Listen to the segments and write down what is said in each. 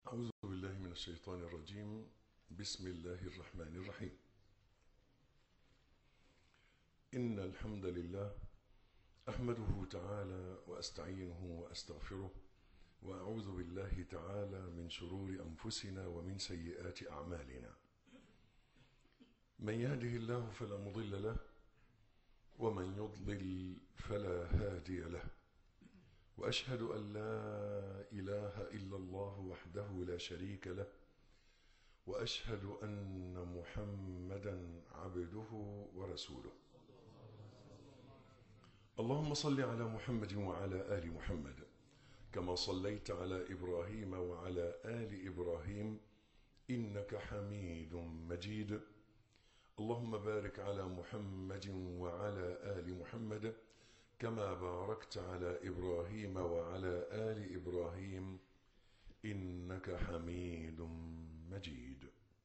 أعوذ بالله من الشيطان الرجيم بسم الله الرحمن الرحيم إن الحمد لله أحمده تعالى وأستعينه وأستغفره وأعوذ بالله تعالى من شرور أنفسنا ومن سيئات أعمالنا من يهده الله فلا مضل له ومن يضلل فلا هادي له واشهد ان لا اله الا الله وحده لا شريك له واشهد ان محمدا عبده ورسوله اللهم صل على محمد وعلى ال محمد كما صليت على ابراهيم وعلى ال ابراهيم انك حميد مجيد اللهم بارك على محمد وعلى ال محمد كما باركت على ابراهيم وعلى ال ابراهيم انك حميد مجيد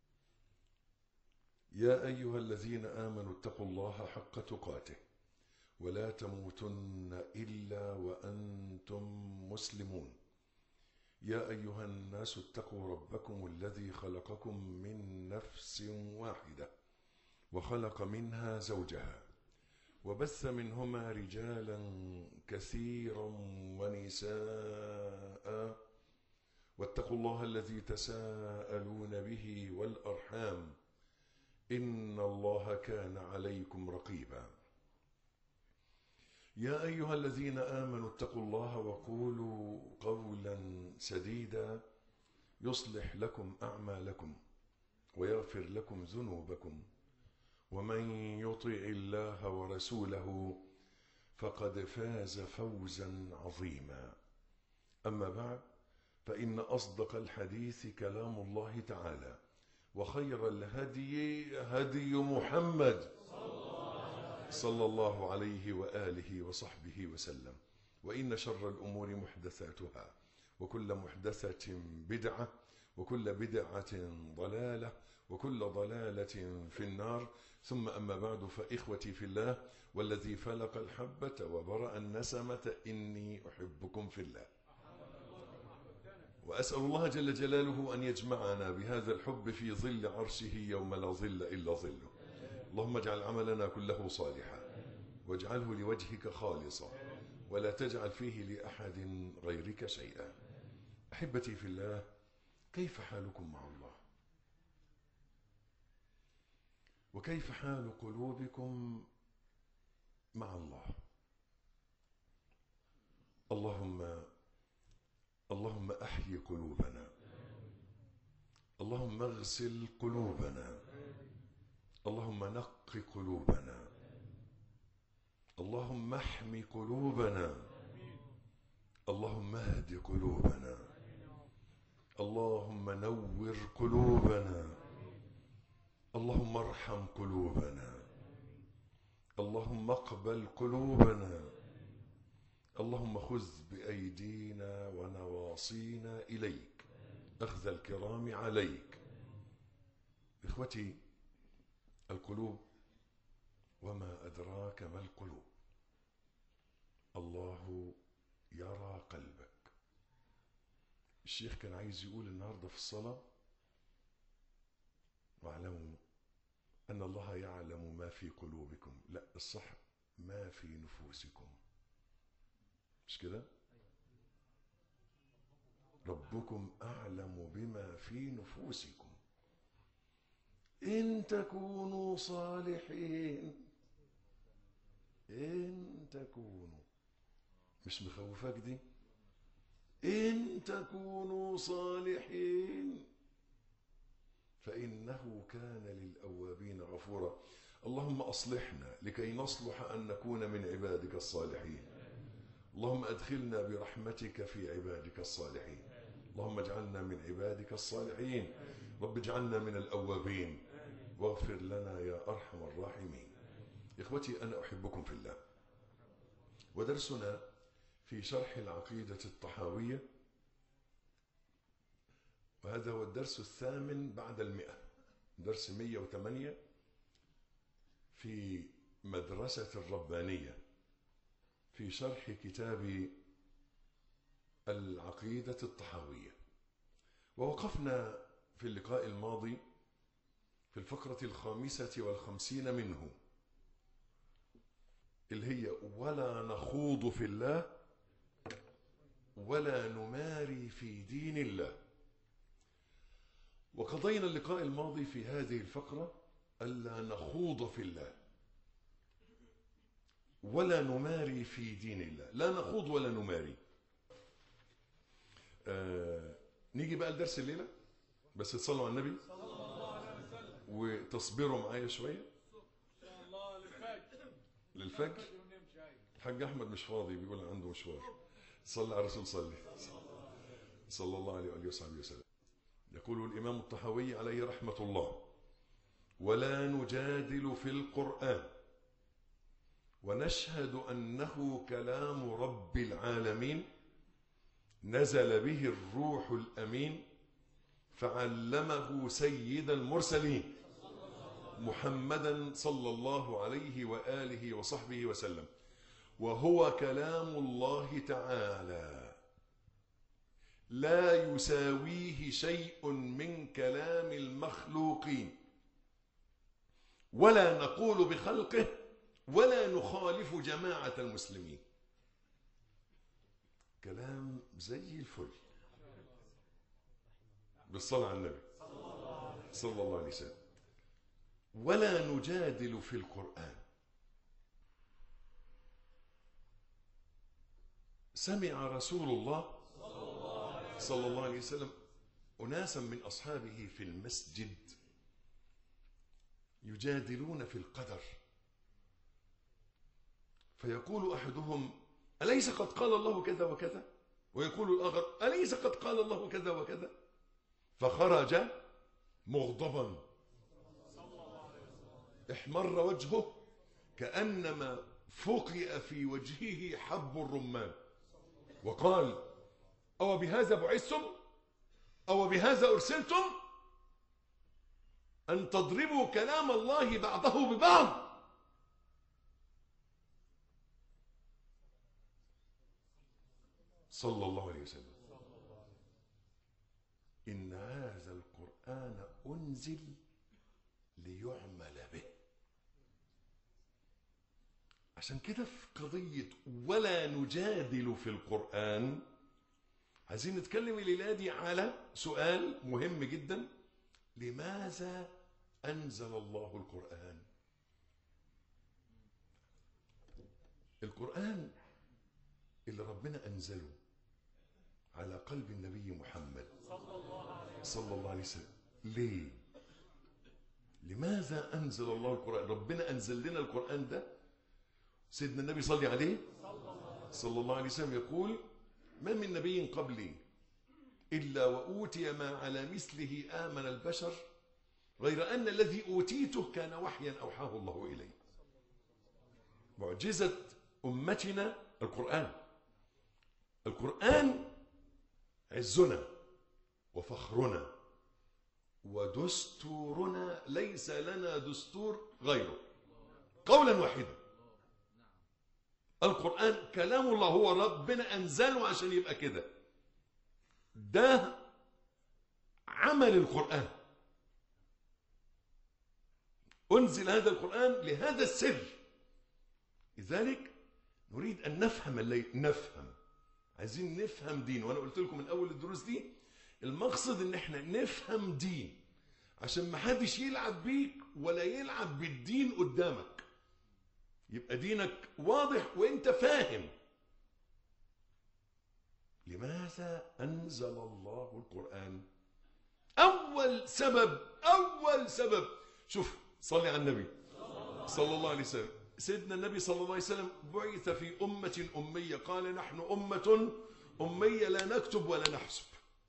يا ايها الذين امنوا اتقوا الله حق تقاته ولا تموتن الا وانتم مسلمون يا ايها الناس اتقوا ربكم الذي خلقكم من نفس واحده وخلق منها زوجها وبث منهما رجالا كثيرا ونساء واتقوا الله الذي تساءلون به والارحام ان الله كان عليكم رقيبا يا ايها الذين امنوا اتقوا الله وقولوا قولا سديدا يصلح لكم اعمالكم ويغفر لكم ذنوبكم ومن يطع الله ورسوله فقد فاز فوزا عظيما اما بعد فان اصدق الحديث كلام الله تعالى وخير الهدي هدي محمد صلى الله عليه واله وصحبه وسلم وان شر الامور محدثاتها وكل محدثه بدعه وكل بدعه ضلاله وكل ضلاله في النار ثم اما بعد فاخوتي في الله والذي فلق الحبه وبرا النسمه اني احبكم في الله واسال الله جل جلاله ان يجمعنا بهذا الحب في ظل عرشه يوم لا ظل الا ظله اللهم اجعل عملنا كله صالحا واجعله لوجهك خالصا ولا تجعل فيه لاحد غيرك شيئا احبتي في الله كيف حالكم مع الله وكيف حال قلوبكم مع الله اللهم اللهم احي قلوبنا اللهم اغسل قلوبنا اللهم نق قلوبنا اللهم احم قلوبنا اللهم اهد قلوبنا اللهم نور قلوبنا اللهم ارحم قلوبنا اللهم اقبل قلوبنا اللهم خذ بايدينا ونواصينا اليك اخذ الكرام عليك اخوتي القلوب وما ادراك ما القلوب الله يرى قلبك الشيخ كان عايز يقول النهارده في الصلاه واعلموا ان الله يعلم ما في قلوبكم لا الصح ما في نفوسكم مش كده ربكم اعلم بما في نفوسكم ان تكونوا صالحين ان تكونوا مش مخوفاك دي ان تكونوا صالحين فإنه كان للأوابين غفورا اللهم أصلحنا لكي نصلح أن نكون من عبادك الصالحين اللهم أدخلنا برحمتك في عبادك الصالحين اللهم اجعلنا من عبادك الصالحين رب اجعلنا من الأوابين واغفر لنا يا أرحم الراحمين إخوتي أنا أحبكم في الله ودرسنا في شرح العقيدة الطحاوية وهذا هو الدرس الثامن بعد المئة درس مية وثمانية في مدرسة الربانية في شرح كتاب العقيدة الطحاوية ووقفنا في اللقاء الماضي في الفقرة الخامسة والخمسين منه اللي هي ولا نخوض في الله ولا نماري في دين الله وقضينا اللقاء الماضي في هذه الفقرة ألا نخوض في الله ولا نماري في دين الله لا نخوض ولا نماري آه نيجي بقى لدرس الليلة بس تصلوا على النبي وتصبروا معايا شوية للفجر الحاج أحمد مش فاضي بيقول عنده مشوار صلى على الرسول صلي صلى الله عليه وآله وصحبه وسلم يقول الإمام الطحاوي عليه رحمة الله ولا نجادل في القرآن ونشهد أنه كلام رب العالمين نزل به الروح الأمين فعلمه سيد المرسلين محمدا صلى الله عليه وآله وصحبه وسلم وهو كلام الله تعالى لا يساويه شيء من كلام المخلوقين ولا نقول بخلقه ولا نخالف جماعة المسلمين كلام زي الفل بالصلاة على النبي صلى الله عليه وسلم ولا نجادل في القرآن سمع رسول الله صلى الله عليه وسلم أناسا من أصحابه في المسجد يجادلون في القدر فيقول أحدهم أليس قد قال الله كذا وكذا ويقول الآخر أليس قد قال الله كذا وكذا فخرج مغضبا احمر وجهه كأنما فقئ في وجهه حب الرمان وقال أو بهذا بعثتم أو بهذا أرسلتم أن تضربوا كلام الله بعضه ببعض صلى الله عليه وسلم إن هذا القرآن أنزل ليعمل به عشان كده في قضية ولا نجادل في القرآن عايزين نتكلم الليلة دي على سؤال مهم جدا لماذا أنزل الله القرآن القرآن اللي ربنا أنزله على قلب النبي محمد صلى الله عليه وسلم ليه لماذا أنزل الله القرآن ربنا أنزل لنا القرآن ده سيدنا النبي صلى عليه صلى الله عليه وسلم يقول ما من نبي قبلي إلا وأوتي ما على مثله آمن البشر غير أن الذي أوتيته كان وحيا أوحاه الله إليه معجزة أمتنا القرآن القرآن عزنا وفخرنا ودستورنا ليس لنا دستور غيره قولا واحدا القرآن كلام الله هو ربنا أنزله عشان يبقى كده ده عمل القرآن أنزل هذا القرآن لهذا السر لذلك نريد أن نفهم الليل نفهم عايزين نفهم دين وأنا قلت لكم من أول الدروس دي المقصد إن احنا نفهم دين عشان ما حدش يلعب بيك ولا يلعب بالدين قدامك يبقى دينك واضح وانت فاهم لماذا أنزل الله القرآن أول سبب أول سبب شوف صلي على النبي صلى الله عليه وسلم سيدنا النبي صلى الله عليه وسلم بعث في أمة أمية قال نحن أمة أمية لا نكتب ولا نحسب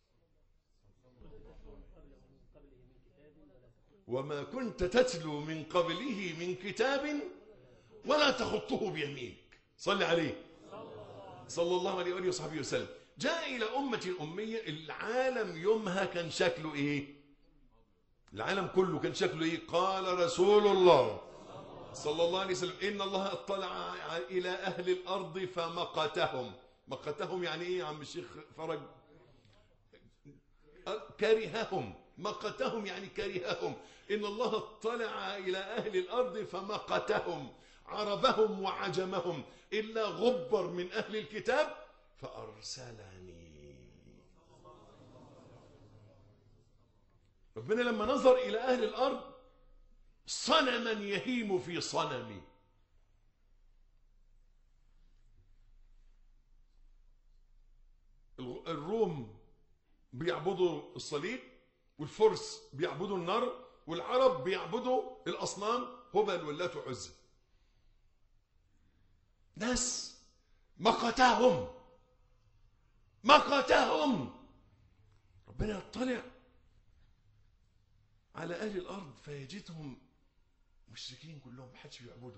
وما كنت تتلو من قبله من كتاب ولا تخطه بيمينك صل عليه صلى الله عليه وآله وصحبه وسلم جاء إلى أمة أمية العالم يومها كان شكله إيه العالم كله كان شكله إيه قال رسول الله صلى الله عليه وسلم إن الله اطلع إلى أهل الأرض فمقتهم مقتهم يعني إيه يا عم الشيخ فرج كرههم مقتهم يعني كرههم إن الله اطلع إلى أهل الأرض فمقتهم عربهم وعجمهم إلا غبر من أهل الكتاب فأرسلني ربنا لما نظر إلى أهل الأرض صنما يهيم في صنمي الروم بيعبدوا الصليب والفرس بيعبدوا النار والعرب بيعبدوا الأصنام هبل واللات وعزى ناس مقتهم مقتهم ربنا يطلع على أهل الأرض فيجدهم مشركين كلهم محدش بيعبدوا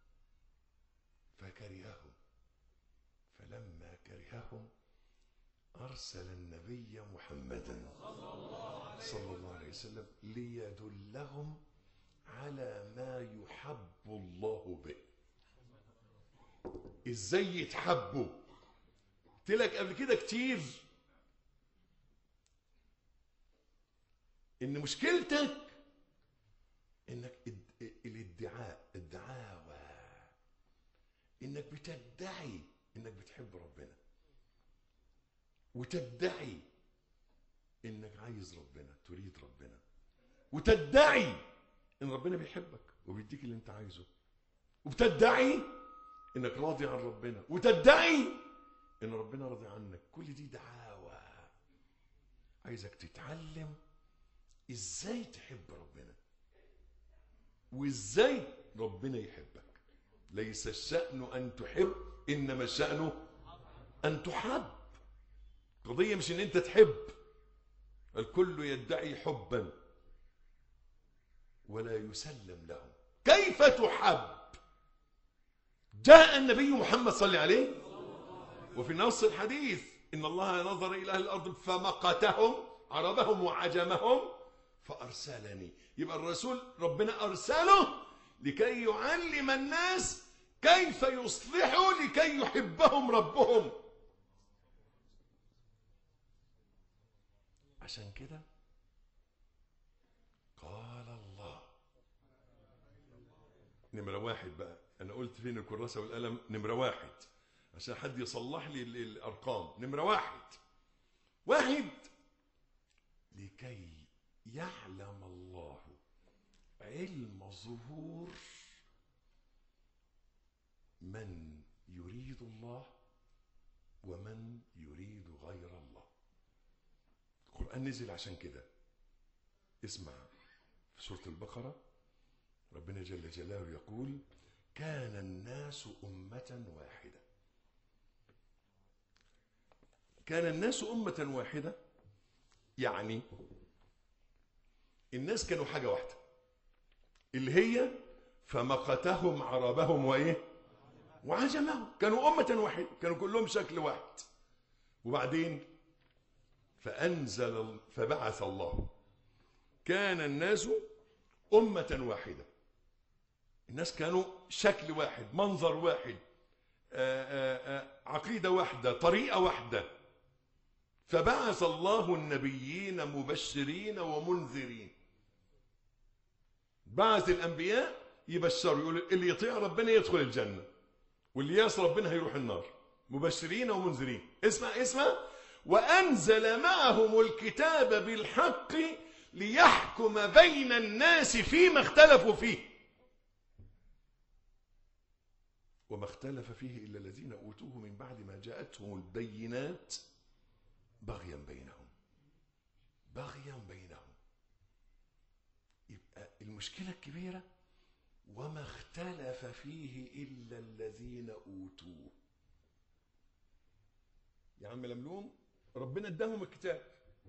فكرههم فلما كرههم أرسل النبي محمدا صلى الله عليه وسلم ليدلهم على ما يحب الله به ازاي يتحبوا قلت لك قبل كده كتير ان مشكلتك انك الادعاء الدعاوى انك بتدعي انك بتحب ربنا وتدعي انك عايز ربنا تريد ربنا وتدعي ان ربنا بيحبك وبيديك اللي انت عايزه وبتدعي انك راضي عن ربنا وتدعي ان ربنا راضي عنك كل دي دعاوى عايزك تتعلم ازاي تحب ربنا وازاي ربنا يحبك ليس الشأن ان تحب انما الشأن ان تحب قضية مش ان انت تحب الكل يدعي حبا ولا يسلم له كيف تحب جاء النبي محمد صلى الله عليه وفي نص الحديث إن الله نظر إلى أهل الأرض فمقتهم عربهم وعجمهم فأرسلني يبقى الرسول ربنا أرسله لكي يعلم الناس كيف يصلحوا لكي يحبهم ربهم عشان كده قال الله نمرة واحد بقى أنا قلت فين الكراسة والقلم نمرة واحد عشان حد يصلح لي الأرقام نمرة واحد واحد لكي يعلم الله علم ظهور من يريد الله ومن يريد غير الله القرآن نزل عشان كده اسمع في سورة البقرة ربنا جل جلاله يقول كان الناس أمة واحدة كان الناس أمة واحدة يعني الناس كانوا حاجة واحدة اللي هي فمقتهم عربهم وإيه وعجمهم كانوا أمة واحدة كانوا كلهم شكل واحد وبعدين فأنزل فبعث الله كان الناس أمة واحدة الناس كانوا شكل واحد منظر واحد آآ آآ عقيدة واحدة طريقة واحدة فبعث الله النبيين مبشرين ومنذرين بعث الأنبياء يبشروا يقول اللي يطيع ربنا يدخل الجنة واللي يعصي ربنا هيروح النار مبشرين ومنذرين اسمع اسمع وأنزل معهم الكتاب بالحق ليحكم بين الناس فيما اختلفوا فيه وما اختلف فيه إلا الذين أوتوه من بعد ما جاءتهم البينات بغيا بينهم بغيا بينهم يبقى المشكلة الكبيرة وما اختلف فيه إلا الذين أوتوه يا عم لملوم ربنا اداهم الكتاب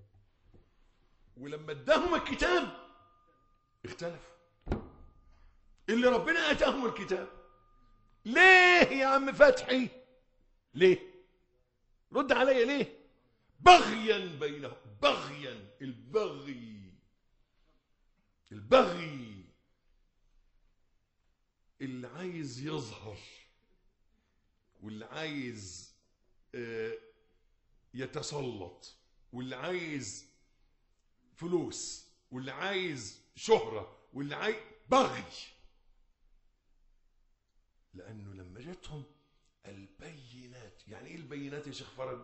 ولما اداهم الكتاب اختلفوا اللي ربنا اتاهم الكتاب ليه يا عم فتحي ليه رد عليا ليه بغيا بينهم بغيا البغي البغي اللي عايز يظهر واللي عايز يتسلط واللي عايز فلوس واللي عايز شهرة واللي عايز بغي لأنه لما جاتهم البينات يعني إيه البينات يا شيخ فرج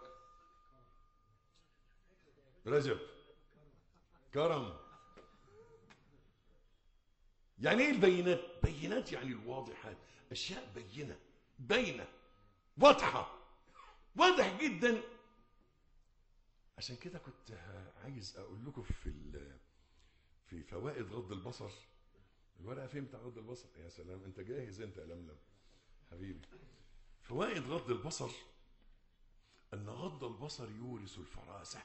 رجب كرم يعني ايه البينات بينات يعني الواضحات اشياء بينه باينه واضحه واضح جدا عشان كده كنت عايز اقول لكم في ال- في فوائد غض البصر الورقه فين بتاع غض البصر يا سلام انت جاهز انت يا لملم حبيبي فوائد غض البصر ان غض البصر يورث الفراسه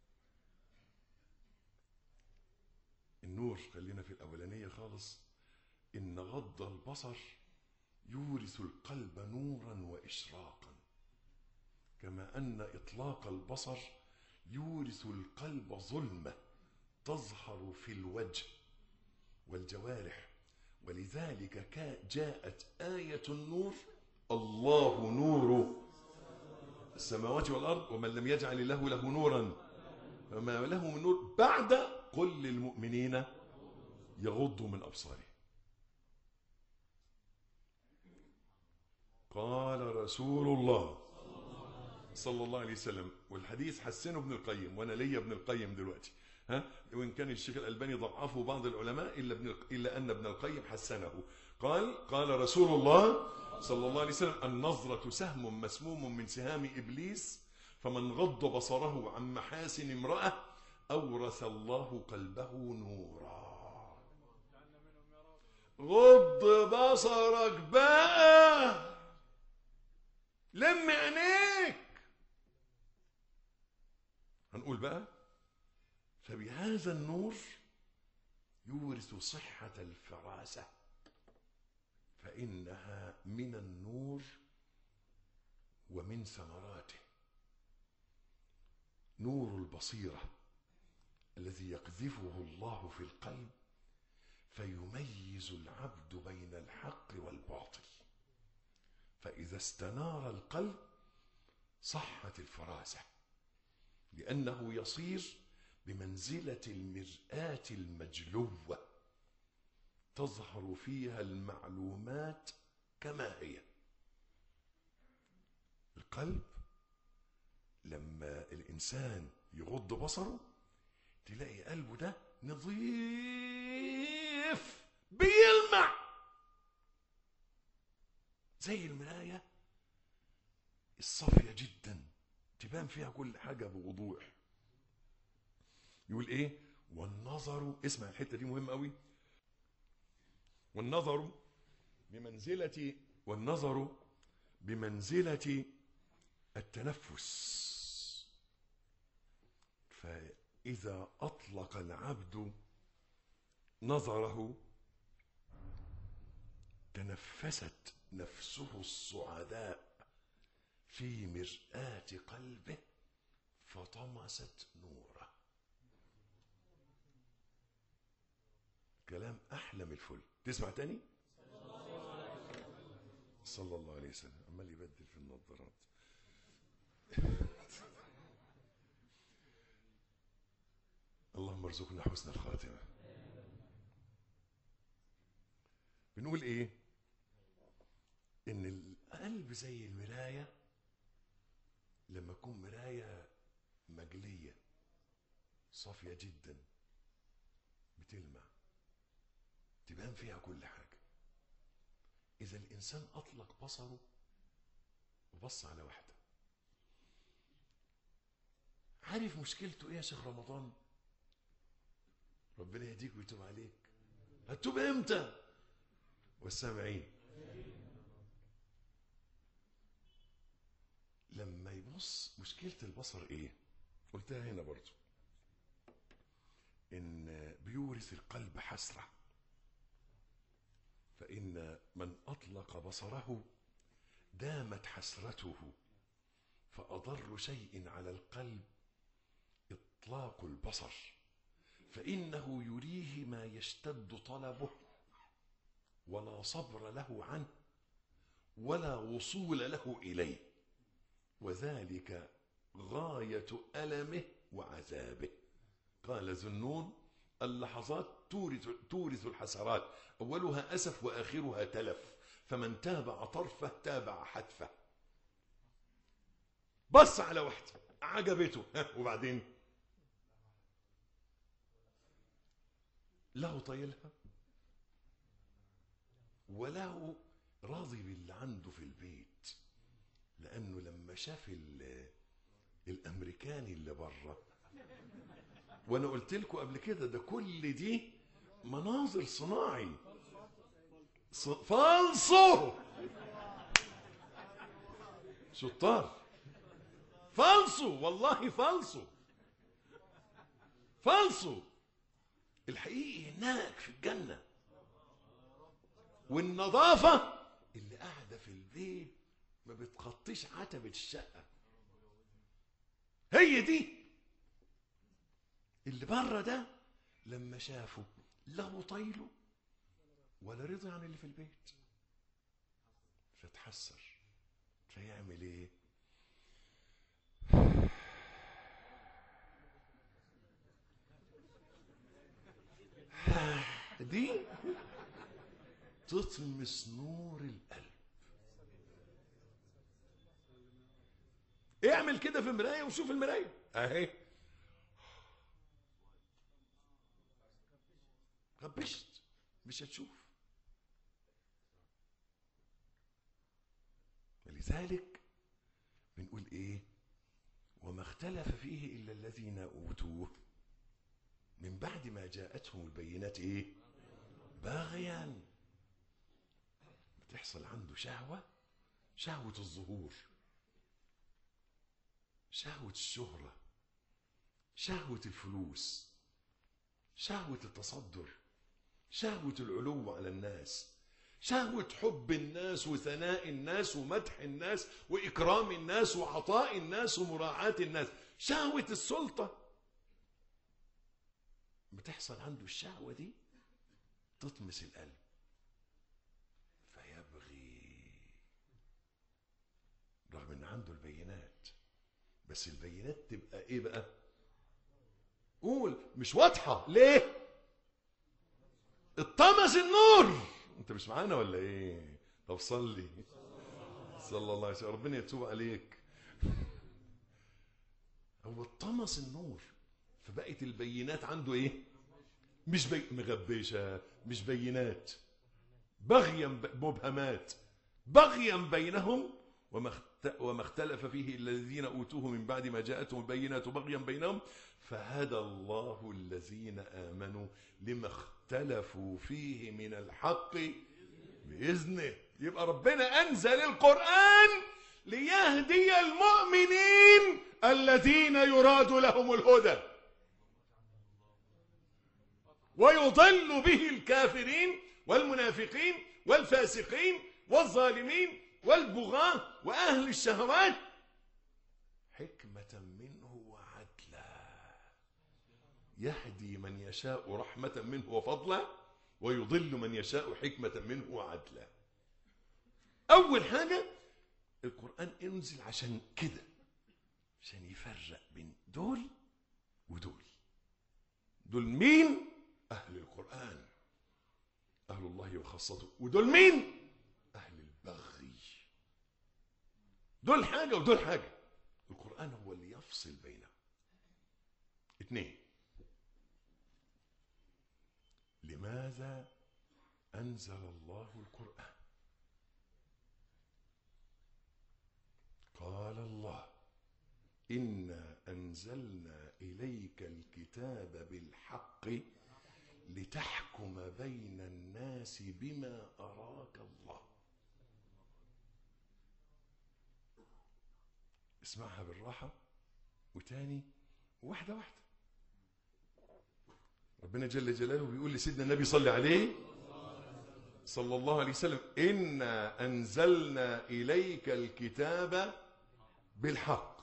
النور خلينا في الأولانية خالص إن غض البصر يورث القلب نورا وإشراقا كما أن إطلاق البصر يورث القلب ظلمة تظهر في الوجه والجوارح ولذلك كا- جاءت آية النور الله نور السماوات والأرض ومن لم يجعل الله له نورا فما له من نور بعد قل للمؤمنين يغضوا من أبصارهم قال رسول الله صلى الله عليه وسلم والحديث حسنه ابن القيم وانا ليا ابن القيم دلوقتي ها وان كان الشيخ الالباني ضعفه بعض العلماء الا ابن الا ان ابن القيم حسنه قال قال رسول الله صلى الله عليه وسلم النظرة سهم مسموم من سهام ابليس فمن غض بصره عن محاسن امرأة اورث الله قلبه نورا غض بصرك بقى لم عينيك هنقول بقى فبهذا النور يورث صحة الفراسة فإنها من النور ومن ثمراته نور البصيرة الذي يقذفه الله في القلب فيميز العبد بين الحق والباطل فإذا استنار القلب صحت الفراسة لأنه يصير بمنزلة المرآة المجلوة تظهر فيها المعلومات كما هي القلب لما الإنسان يغض بصره تلاقي قلبه ده نظيف بيلمع زي المراية الصافية جدا تبان فيها كل حاجة بوضوح يقول ايه والنظر اسمع الحتة دي مهمة قوي والنظر بمنزلة والنظر بمنزلة التنفس فإذا أطلق العبد نظره تنفست نفسه السعداء في مرآة قلبه فطمست نوره كلام أحلى من الفل تسمع تاني صلى الله عليه وسلم عمال يبدل في النظارات اللهم ارزقنا حسن الخاتمة بنقول ايه ان القلب زي المراية لما تكون مراية مجلية صافية جدا بتلمع تبان فيها كل حاجة إذا الإنسان أطلق بصره وبص على واحدة عارف مشكلته إيه يا شيخ رمضان؟ ربنا يهديك ويتوب عليك هتتوب إمتى؟ والسامعين لما يبص مشكلة البصر إيه؟ قلتها هنا برضو إن بيورث القلب حسرة فإن من أطلق بصره دامت حسرته فأضر شيء على القلب إطلاق البصر فإنه يريه ما يشتد طلبه ولا صبر له عنه ولا وصول له إليه وذلك غاية ألمه وعذابه قال ذنون اللحظات تورث, تورث الحسرات أولها أسف وآخرها تلف فمن تابع طرفه تابع حتفه بص على واحدة عجبته ها وبعدين له طايلها وله راضي باللي عنده في البيت لأنه لما شاف ال- الأمريكاني اللي بره وأنا قلت لكم قبل كده ده كل دي مناظر صناعي ص- فالصو شطار فالصو والله فالصو فالصو الحقيقي هناك في الجنة والنظافة اللي قاعدة في البيت ما بتغطيش عتبة الشقة هي دي اللي بره ده لما شافه له طيله ولا رضي عن اللي في البيت فتحسر فيعمل ايه دي تطمس نور القلب اعمل كده في المرايه وشوف المرايه اهي غبشت مش هتشوف ولذلك بنقول ايه وما اختلف فيه الا الذين اوتوه من بعد ما جاءتهم البينات ايه باغيا بتحصل عنده شهوة شهوة الظهور شهوة الشهرة شهوة الفلوس شهوة التصدر شهوة العلو على الناس شهوة حب الناس وثناء الناس ومدح الناس وإكرام الناس وعطاء الناس ومراعاة الناس شهوة السلطة بتحصل عنده الشهوة دي تطمس القلب فيبغي رغم ان عنده البينات بس البينات تبقى ايه بقى قول مش واضحة ليه اطمس النور انت مش معانا ولا ايه طب صلي صلى الله عليه وسلم ربنا يتوب عليك هو اطمس النور فبقت البينات عنده ايه مش بي... مغبشه مش بينات بغيا ب... مبهمات بغيا بينهم وما اخت... وما اختلف فيه الا الذين اوتوه من بعد ما جاءتهم البينات بغيا بينهم فهدى الله الذين امنوا لما اختلفوا فيه من الحق باذنه يبقى ربنا انزل القران ليهدي المؤمنين الذين يراد لهم الهدى ويضل به الكافرين والمنافقين والفاسقين والظالمين والبغاة وأهل الشهوات حكمة منه وعدلا يهدي من يشاء رحمة منه وفضلا ويضل من يشاء حكمة منه وعدلا أول حاجة القرآن انزل عشان كده عشان يفرق بين دول ودول دول مين أهل القرآن أهل الله وخاصته ودول مين أهل البغي دول حاجة ودول حاجة القرآن هو اللي يفصل بينهم اثنين لماذا أنزل الله القرآن قال الله إنا أنزلنا إليك الكتاب بالحق لتحكم بين الناس بما أراك الله اسمعها بالراحة وتاني واحدة واحدة ربنا جل جلاله بيقول لسيدنا النبي صلى عليه صلى الله عليه وسلم إنا أنزلنا إليك الكتاب بالحق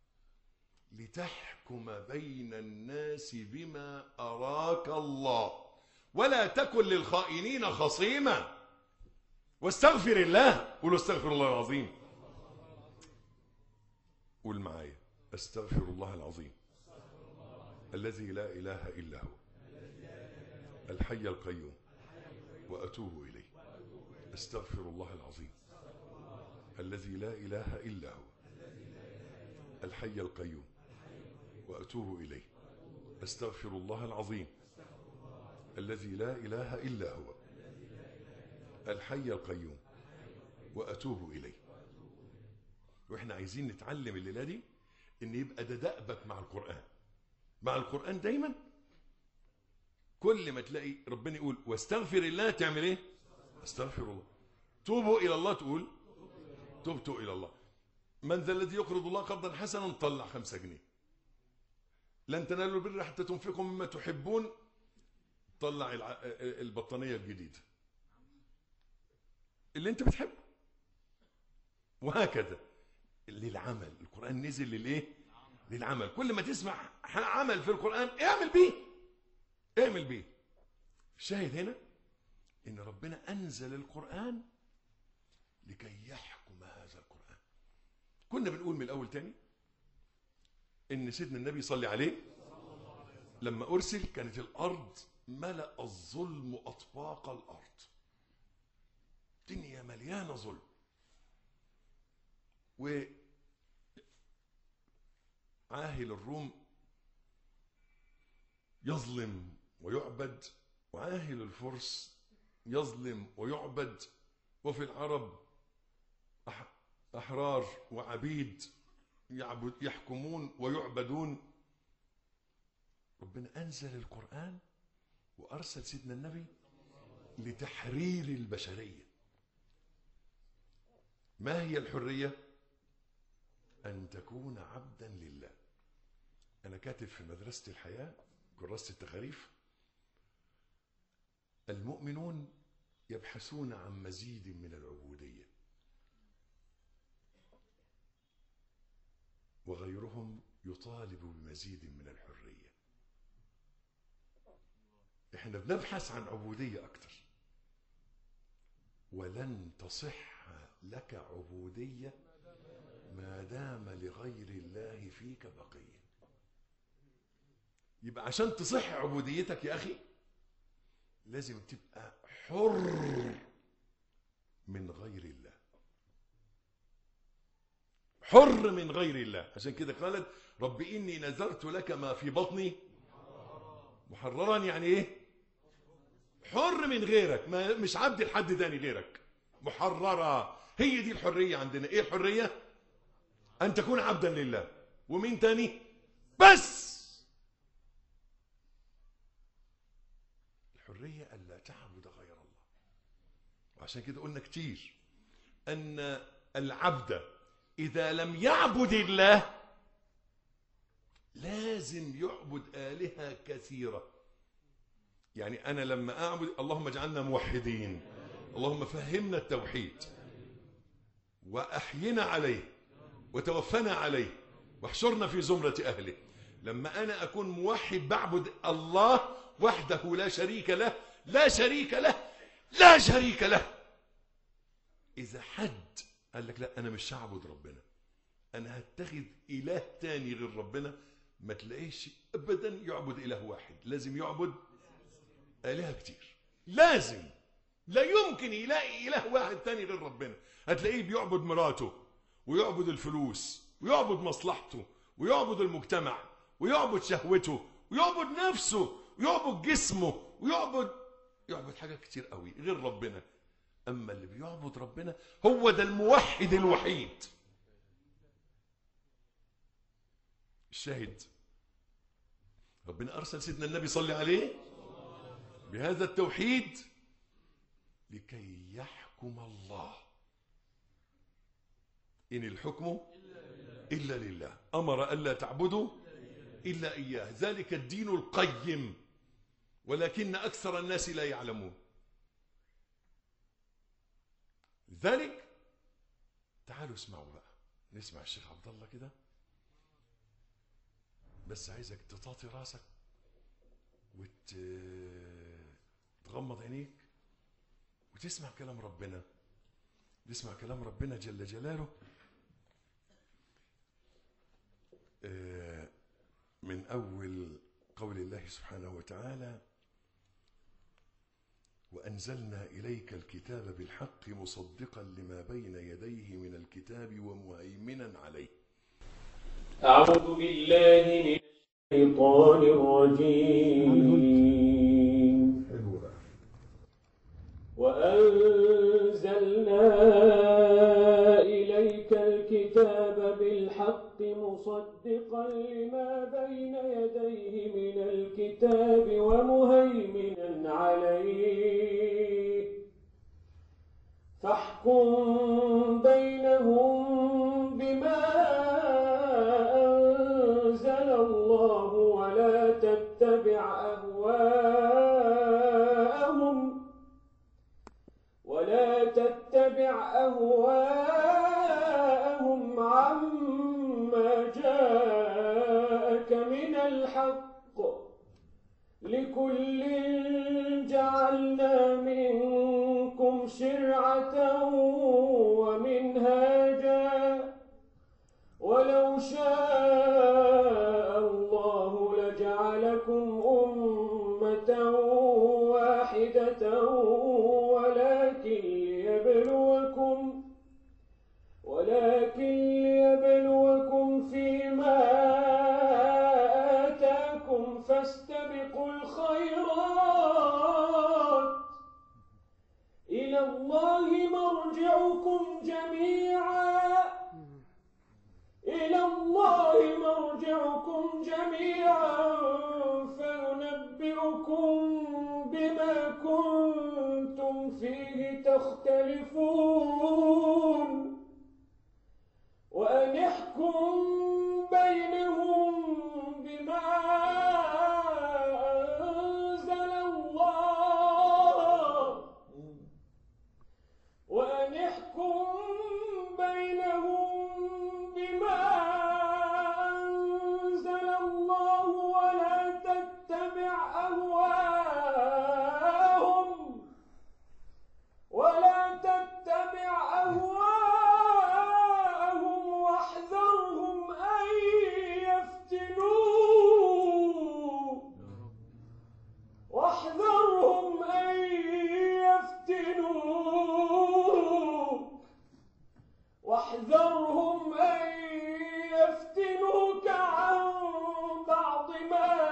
لتحكم بين الناس بما أراك الله ولا تكن للخائنين خصيما واستغفر الله قولوا استغفر الله العظيم قول معايا استغفر الله العظيم الذي لا إله إلا هو الحي القيوم وأتوب إليه أستغفر الله العظيم الذي لا إله إلا هو الحي القيوم وأتوب إليه أستغفر الله العظيم الذي لا إله إلا هو الحي القيوم وأتوب إليه وإحنا عايزين نتعلم الليلة دي إن يبقى ده دأبك مع القرآن مع القرآن دايما كل ما تلاقي ربنا يقول واستغفر الله تعمل ايه استغفر الله توبوا الى الله تقول تبت الى الله من ذا الذي يقرض الله قرضا حسنا طلع خمسة جنيه لن تنالوا البر حتى تنفقوا مما تحبون طلع الع- البطانية الجديدة اللي انت بتحبه وهكذا للعمل القرآن نزل للايه للعمل كل ما تسمع عمل في القرآن اعمل بيه اعمل بيه الشاهد هنا ان ربنا انزل القرآن لكي يحكم هذا القرآن كنا بنقول من الاول تاني ان سيدنا النبي صلى عليه لما ارسل كانت الارض ملأ الظلم اطباق الارض الدنيا مليانه ظلم وعاهل الروم يظلم ويعبد وعاهل الفرس يظلم ويعبد وفي العرب أح- أحرار وعبيد يعبد يحكمون ويعبدون ربنا أنزل القرآن وأرسل سيدنا النبي لتحرير البشرية ما هي الحرية؟ أن تكون عبدا لله أنا كاتب في مدرسة الحياة كراسة التخاريف المؤمنون يبحثون عن مزيد من العبودية وغيرهم يطالب بمزيد من الحرية احنا بنبحث عن عبودية أكتر ولن تصح لك عبودية ما دام لغير الله فيك بقية يبقى عشان تصح عبوديتك يا أخي لازم تبقى حر من غير الله حر من غير الله عشان كده قالت رب إني نذرت لك ما في بطني محررا يعني ايه حر من غيرك ما مش عبد لحد تاني غيرك محررة هي دي الحرية عندنا ايه الحرية ان تكون عبدا لله ومين تاني بس الحرية ألا تعبد غير الله وعشان كده قلنا كتير أن العبد إذا لم يعبد الله لازم يعبد آلهة كثيرة يعني أنا لما أعبد اللهم اجعلنا موحدين اللهم فهمنا التوحيد وأحينا عليه وتوفنا عليه واحشرنا في زمرة أهله لما أنا أكون موحد بعبد الله وحده لا شريك له لا شريك له لا شريك له إذا حد قال لك لا أنا مش هعبد ربنا أنا هتخذ إله تاني غير ربنا ما تلاقيش أبدا يعبد إله واحد لازم يعبد آلهة كتير لازم لا يمكن يلاقي إله واحد تاني غير ربنا هتلاقيه بيعبد مراته ويعبد الفلوس ويعبد مصلحته ويعبد المجتمع ويعبد شهوته ويعبد نفسه ويعبد جسمه ويعبد يعبد حاجات كتير قوي غير ربنا أما اللي بيعبد ربنا هو ده الموحد الوحيد الشاهد ربنا أرسل سيدنا النبي صلى عليه بهذا التوحيد لكي يحكم الله إن الحكم إلا لله أمر ألا تعبدوا إلا إياه ذلك الدين القيم ولكن أكثر الناس لا يعلمون لذلك تعالوا اسمعوا بقى نسمع الشيخ عبد الله كده بس عايزك تطاطي راسك وتغمض عينيك وتسمع كلام ربنا تسمع كلام ربنا جل جلاله آه، من أول قول الله سبحانه وتعالى وأنزلنا إليك الكتاب بالحق مصدقا لما بين يديه من الكتاب ومهيمنا عليه أعوذ بالله من الشيطان الرجيم حلو بقى وأنزلنا إليك الكتاب بالحق مصدقا لما بين يديه من الكتاب ومهيمنا عليه فاحكم بينهم بما أنزل الله ولا تتبع أهواءهم ولا تتبع أهواءهم عما جاءك من الحق لكل جعلنا منكم شرعة ومنهاجا ولو شاء الله لجعلكم أمة واحدة ولكن ليبلوكم ولكن ليبلوكم فيما آتاكم فاستبقوا الخيرات إلى الله مرجعكم جميعا إلى الله مرجعكم جميعا فينبئكم بما كنتم فيه تختلفون وأن احكم بينهم بما أنزل الله وأن احكم بينهم بما أنزل الله ولا تتبع أهواءهم ولا تتبع أهواءهم واحذرهم أن يفتنوك واحذرهم أن يفتنوك واحذرهم أن يفتنوك عن بعض ما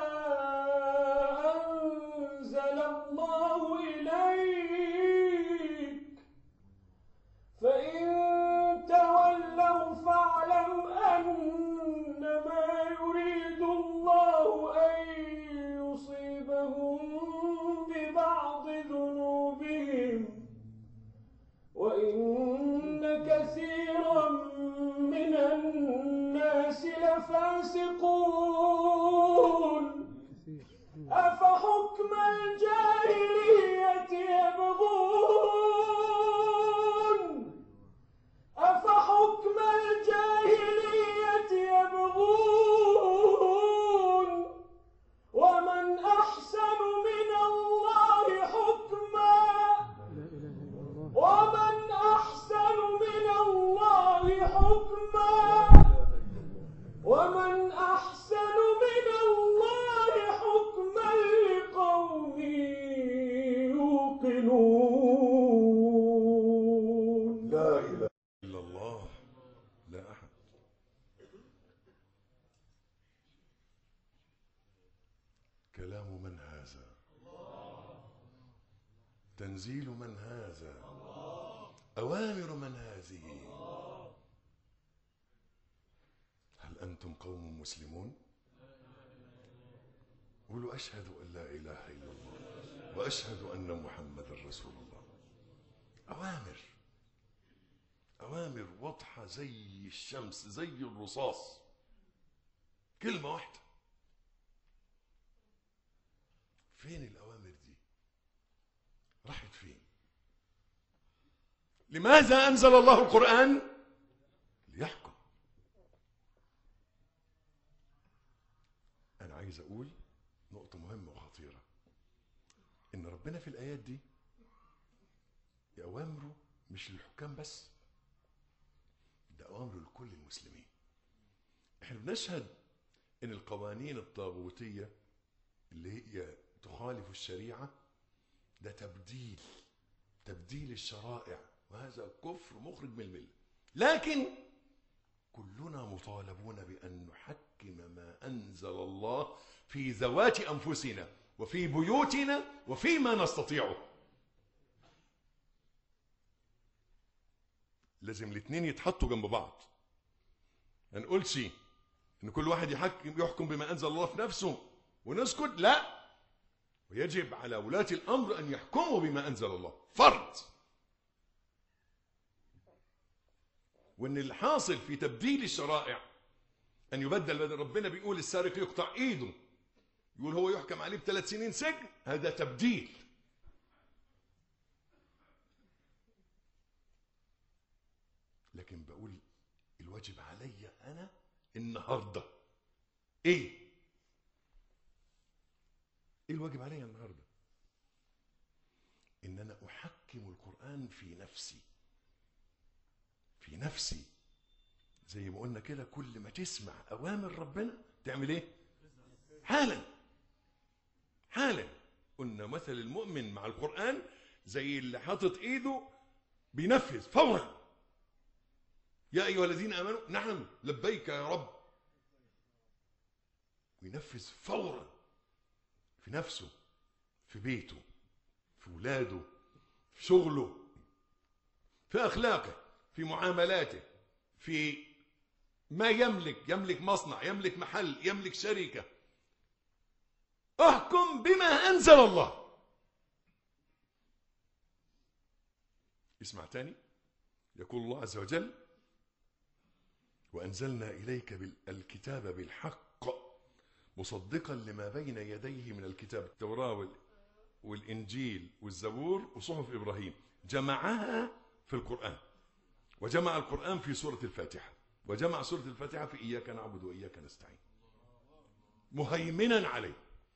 أنزل الله إليك فإن تولوا فاعلم أنما يريد الله أن يصيبهم ببعض ذنوبهم وإن كثيرا من الناس لفاسقون أفحكم الجاهلية يبغون أفحكم الجاهلية يبغون ومن أحسن من الله حكما ومن أحسن من الله حكما ومن أحسن من الله حكما لقوم يوقنون لا إله إلا الله لا أحد كلام من هذا تنزيل من هذا أوامر من هذه هل أنتم قوم مسلمون قولوا أشهد أن لا إله إلا الله وأشهد أن محمد رسول الله أوامر أوامر واضحة زي الشمس زي الرصاص كلمة واحدة فين الأوامر دي راحت فين لماذا أنزل الله القرآن ليحكم أنا عايز أقول نقطة مهمة وخطيرة إن ربنا في الآيات دي أوامره مش للحكام بس ده أوامره لكل المسلمين احنا بنشهد ان القوانين الطاغوتية اللي هي تخالف الشريعة ده تبديل تبديل الشرائع وهذا كفر مخرج من الملة لكن كلنا مطالبون بأن نحكم ما أنزل الله في ذوات أنفسنا وفي بيوتنا وفيما نستطيعه لازم الاثنين يتحطوا جنب بعض ما نقولش ان كل واحد يحكم يحكم بما انزل الله في نفسه ونسكت لا ويجب على ولاة الامر ان يحكموا بما انزل الله فرض وان الحاصل في تبديل الشرائع ان يبدل بدل ربنا بيقول السارق يقطع ايده يقول هو يحكم عليه بثلاث سنين سجن هذا تبديل لكن بقول الواجب علي انا النهارده ايه ايه الواجب علي النهارده ان انا احكم القران في نفسي في نفسي زي ما قلنا كده كل ما تسمع اوامر ربنا تعمل ايه حالا حالا قلنا مثل المؤمن مع القران زي اللي حاطط ايده بينفذ فورا يا ايها الذين امنوا نعم لبيك يا رب وينفذ فورا في نفسه في بيته في ولاده في شغله في اخلاقه في معاملاته في ما يملك يملك مصنع يملك محل يملك شركه احكم بما انزل الله اسمع تاني يقول الله عز وجل وأنزلنا إليك بال- الكتاب بالحق مصدقا لما بين يديه من الكتاب التوراة وال- والإنجيل والزبور وصحف إبراهيم جمعها في القرآن وجمع القرآن في سورة الفاتحة وجمع سورة الفاتحة في إياك نعبد وإياك نستعين مهيمنا عليه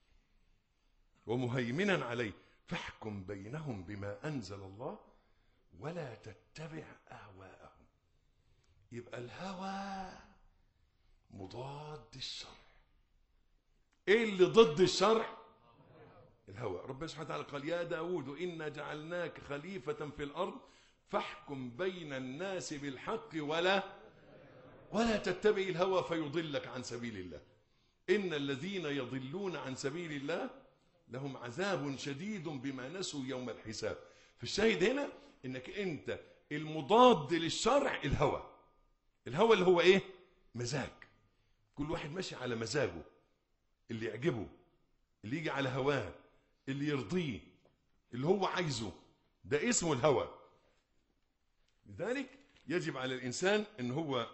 ومهيمنا عليه فاحكم بينهم بما أنزل الله ولا تتبع أهواءهم يبقى الهوى مضاد الشرع ايه اللي ضد الشرع الهوى ربنا سبحانه وتعالى قال يا داود إنا جعلناك خليفة في الأرض فاحكم بين الناس بالحق ولا ولا تتبع الهوى فيضلك عن سبيل الله إن الذين يضلون عن سبيل الله لهم عذاب شديد بما نسوا يوم الحساب فالشاهد هنا انك انت المضاد للشرع الهوى الهوى اللي هو ايه مزاج كل واحد ماشي على مزاجه اللي يعجبه اللي يجي على هواه اللي يرضيه اللي هو عايزه ده اسمه الهوى لذلك يجب على الانسان ان هو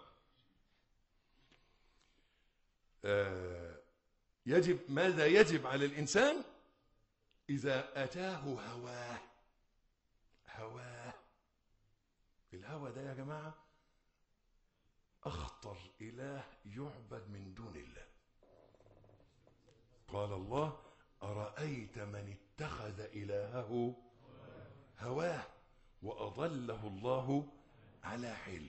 آه يجب ماذا يجب على الانسان اذا اتاه هواه هواه الهوى ده يا جماعه اخطر اله يعبد من دون الله قال الله ارايت من اتخذ الهه هواه واضله الله على علم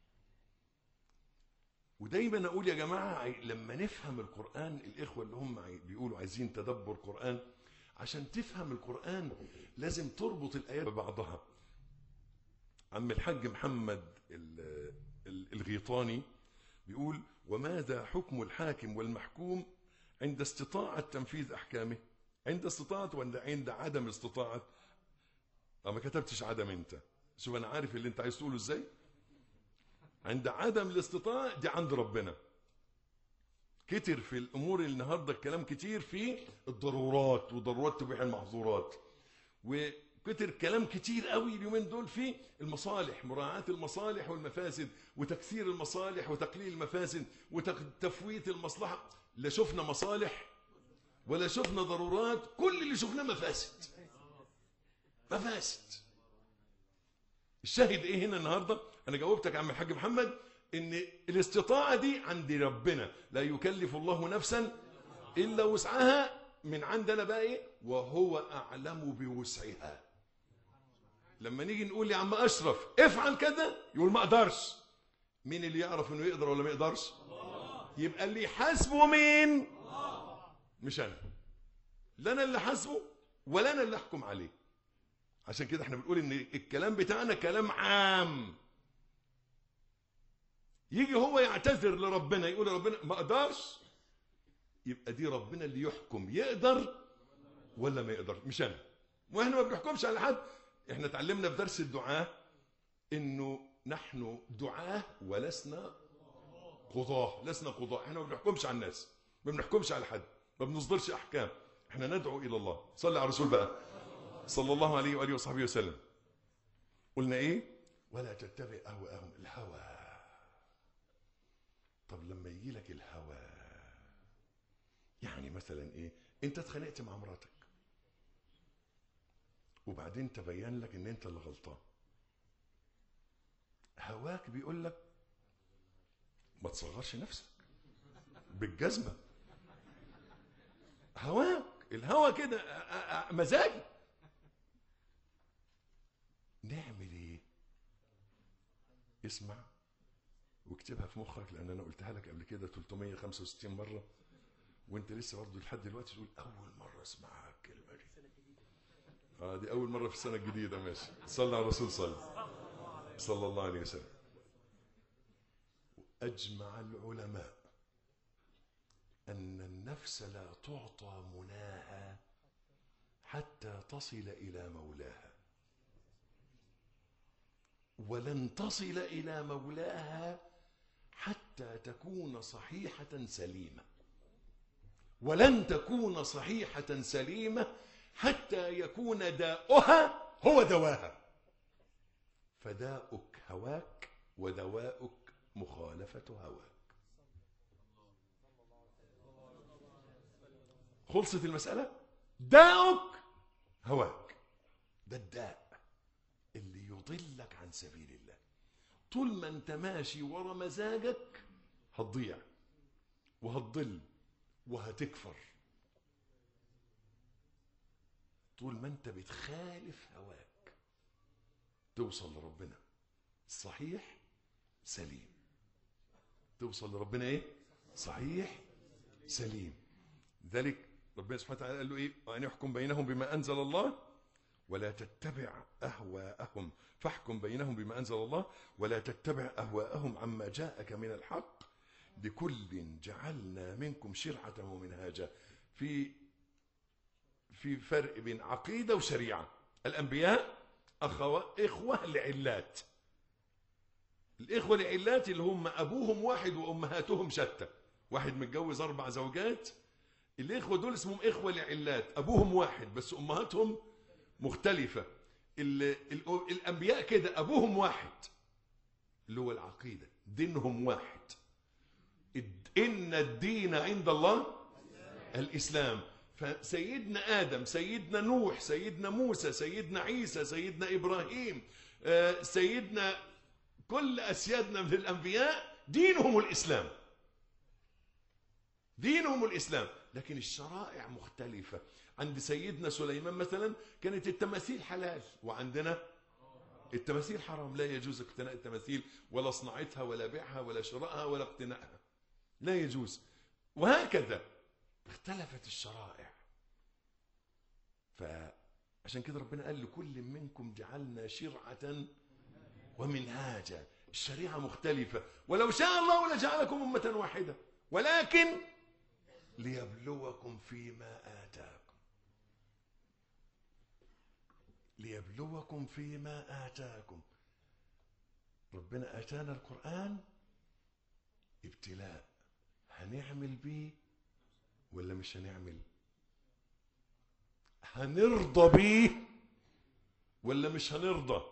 ودايما اقول يا جماعه عي- لما نفهم القران الاخوه اللي هم عاي- بيقولوا عايزين تدبر قران عشان تفهم القران لازم تربط الايات ببعضها عم الحاج محمد ال- ال- الغيطاني بيقول وماذا حكم الحاكم والمحكوم عند استطاعة تنفيذ أحكامه عند استطاعة ولا عند عدم استطاعة أه ما كتبتش عدم أنت شوف أنا عارف اللي أنت عايز تقوله إزاي عند عدم الاستطاعة دي عند ربنا كتر في الأمور النهاردة الكلام كتير في الضرورات وضرورات تبيح المحظورات وكتر كلام كتير قوي اليومين دول في المصالح مراعاة المصالح والمفاسد وتكثير المصالح وتقليل المفاسد وتفويت المصلحة لا شفنا مصالح ولا شفنا ضرورات كل اللي شفناه مفاسد مفاسد الشاهد ايه هنا النهارده انا جاوبتك يا عم الحاج محمد ان الاستطاعه دي عند ربنا لا يكلف الله نفسا الا وسعها من عندنا بقى ايه وهو اعلم بوسعها لما نيجي نقول يا عم اشرف افعل كذا يقول ما اقدرش مين اللي يعرف انه يقدر ولا ما يقدرش يبقى اللي يحاسبه مين مش انا لا انا اللي حاسبه ولا انا اللي احكم عليه عشان كده احنا بنقول ان الكلام بتاعنا كلام عام يجي هو يعتذر لربنا يقول لربنا ما اقدرش يبقى دي ربنا اللي يحكم يقدر ولا ما يقدر مش انا واحنا ما بنحكمش على حد احنا اتعلمنا في درس الدعاء انه نحن دعاة ولسنا قضاة لسنا قضاة احنا ما بنحكمش على الناس ما بنحكمش على حد ما بنصدرش احكام احنا ندعو الى الله صلي على الرسول بقى صلى الله عليه واله وصحبه وسلم قلنا ايه ولا تتبع اهواءهم الهوى طب لما يجي لك الهوى يعني مثلا ايه انت اتخانقت مع مراتك وبعدين تبين لك ان انت اللي غلطان هواك بيقول لك ما تصغرش نفسك بالجزمه هواك الهوى كده أ- أ- مزاجي نعمل ايه اسمع واكتبها في مخك لان انا قلتها لك قبل كده 365 مره وانت لسه برضه لحد دلوقتي تقول اول مره اسمعها الكلمه دي اه دي اول مره في السنه الجديده ماشي صلى على الرسول صلى صلى الله عليه وسلم اجمع العلماء ان النفس لا تعطى مناها حتى تصل الى مولاها ولن تصل الى مولاها حتى تكون صحيحه سليمه ولن تكون صحيحه سليمه حتى يكون داؤها هو دواها فداؤك هواك ودواؤك مخالفه هواك خلصت المساله داؤك هواك ده الداء اللي يضلك عن سبيل الله طول ما انت ماشي ورا مزاجك هتضيع وهتضل وهتكفر طول ما انت بتخالف هواك توصل لربنا صحيح سليم توصل لربنا ايه صحيح سليم ذلك ربنا سبحانه وتعالى قال له ايه وان يحكم بينهم بما انزل الله ولا تتبع اهواءهم فاحكم بينهم بما انزل الله ولا تتبع اهواءهم عما جاءك من الحق لكل جعلنا منكم شرعة ومنهاجا في في فرق بين عقيدة وشريعة الأنبياء أخوة إخوة لعلات الإخوة لعلات اللي هم أبوهم واحد وأمهاتهم شتى واحد متجوز أربع زوجات الإخوة دول اسمهم إخوة لعلات أبوهم واحد بس أمهاتهم مختلفة ال ال الأنبياء كده أبوهم واحد اللي هو العقيدة دينهم واحد إن الدين عند الله الإسلام فسيدنا آدم سيدنا نوح سيدنا موسى سيدنا عيسى سيدنا إبراهيم آه، سيدنا كل أسيادنا من الأنبياء دينهم الإسلام دينهم الإسلام لكن الشرائع مختلفة عند سيدنا سليمان مثلا كانت التماثيل حلال وعندنا التماثيل حرام لا يجوز اقتناء التماثيل ولا صناعتها ولا بيعها ولا شرائها ولا اقتنائها لا يجوز وهكذا اختلفت الشرائع فعشان كده ربنا قال لكل منكم جعلنا شرعة ومنهاجا الشريعة مختلفة ولو شاء الله لجعلكم أمة واحدة ولكن ليبلوكم فيما آتاكم ليبلوكم فيما آتاكم ربنا آتانا القرآن ابتلاء هنعمل بيه ولا مش هنعمل هنرضى بيه ولا مش هنرضى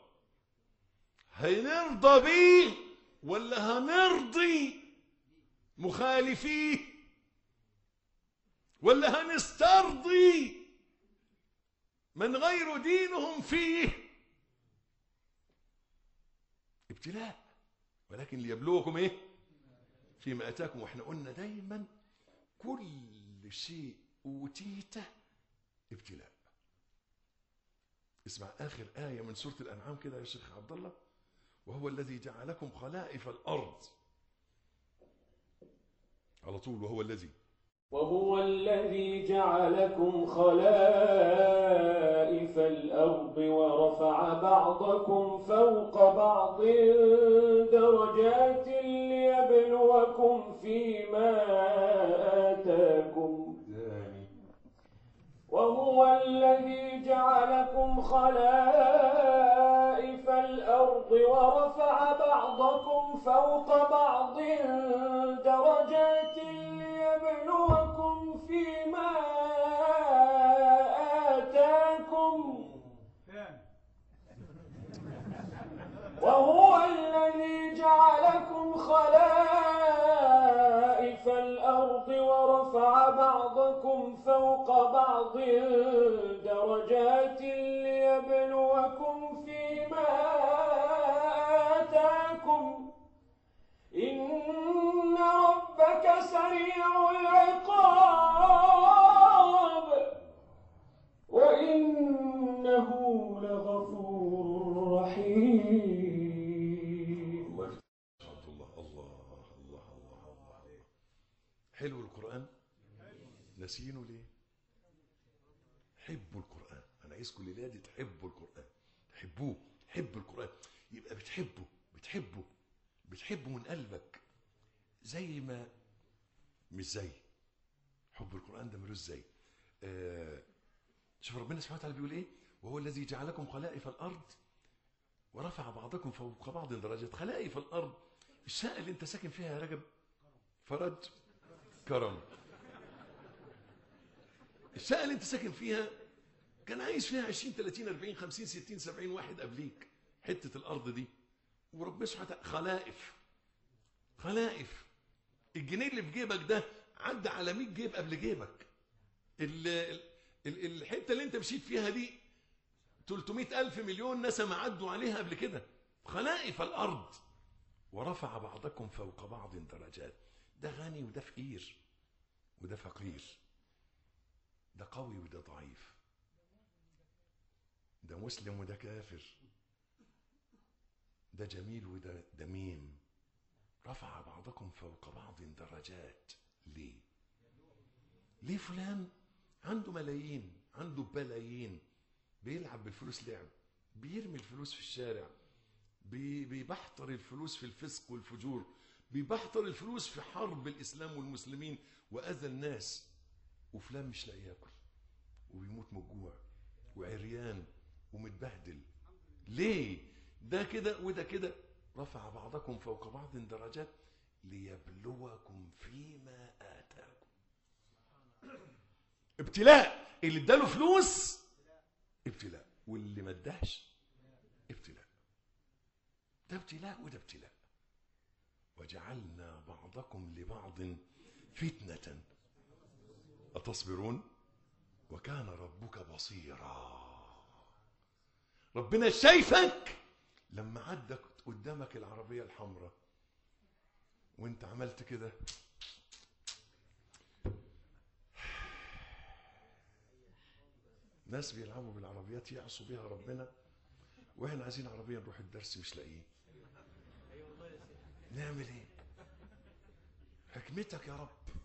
هنرضى بيه ولا هنرضي مخالفيه ولا هنسترضي من غير دينهم فيه ابتلاء ولكن ليبلوكم ايه فيما اتاكم واحنا قلنا دايما كل شيء اوتيته ابتلاء اسمع اخر ايه من سوره الانعام كده يا شيخ عبد الله وهو الذي جعلكم خلائف الارض على طول وهو الذي وهو الذي جعلكم خلائف الأرض ورفع بعضكم فوق بعض درجات ليبلوكم فيما آتاكم ثاني وهو الذي جعلكم خلائف الأرض ورفع بعضكم فوق بعض درجات ليبلوكم فيما آتاكم وهو الذي جعلكم خلائف الأرض ورفع بعضكم فوق بعض درجات ليبلوكم فيما آتاكم إن ربك سريع العقاب وإنه لغفور رحيم الله يفتح الله الله الله الله الله حلو القرآن ناسينه ليه حبوا القرآن أنا عايزكم الليلة دي تحبوا القرآن تحبوه حبوا القرآن يبقى بتحبه بتحبه بتحبه من قلبك زي ما مش زي حب القرآن ده ملوش زي آه شوف ربنا سبحانه وتعالى بيقول ايه وهو الذي جعلكم خلائف الأرض ورفع بعضكم فوق بعض درجات خلائف الارض الشقه اللي انت ساكن فيها يا رجب فرج كرم الشقه اللي انت ساكن فيها كان عايش فيها 20 30 40 50 60 70 واحد قبليك حته الارض دي وربنا سبحانه وتعالى خلائف خلائف الجنيه اللي في جيبك ده عدى على 100 جيب قبل جيبك ال- ال- ال- الحته اللي انت مشيت فيها دي 300 ألف مليون نسمة عدوا عليها قبل كده خلائف الأرض ورفع بعضكم فوق بعض درجات ده غني وده فقير وده فقير ده قوي وده ضعيف ده مسلم وده كافر ده جميل وده دميم رفع بعضكم فوق بعض درجات ليه ليه فلان عنده ملايين عنده بلايين بيلعب بالفلوس لعب بيرمي الفلوس في الشارع بي- بيبحتر الفلوس في الفسق والفجور بيبحتر الفلوس في حرب الإسلام والمسلمين وأذى الناس وفلان مش لاقي ياكل وبيموت من الجوع وعريان ومتبهدل ليه ده كده وده كده رفع بعضكم فوق بعض درجات ليبلوكم فيما آتاكم ابتلاء اللي اداله فلوس ابتلاء واللي ما اداش ابتلاء ده ابتلاء وده ابتلاء وجعلنا بعضكم لبعض فتنة أتصبرون وكان ربك بصيرا ربنا شايفك لما عدت قدامك العربية الحمراء وانت عملت كده ناس بيلعبوا بالعربيات يعصوا بيها ربنا واحنا عايزين عربيه نروح الدرس مش لاقيين نعمل ايه حكمتك يا رب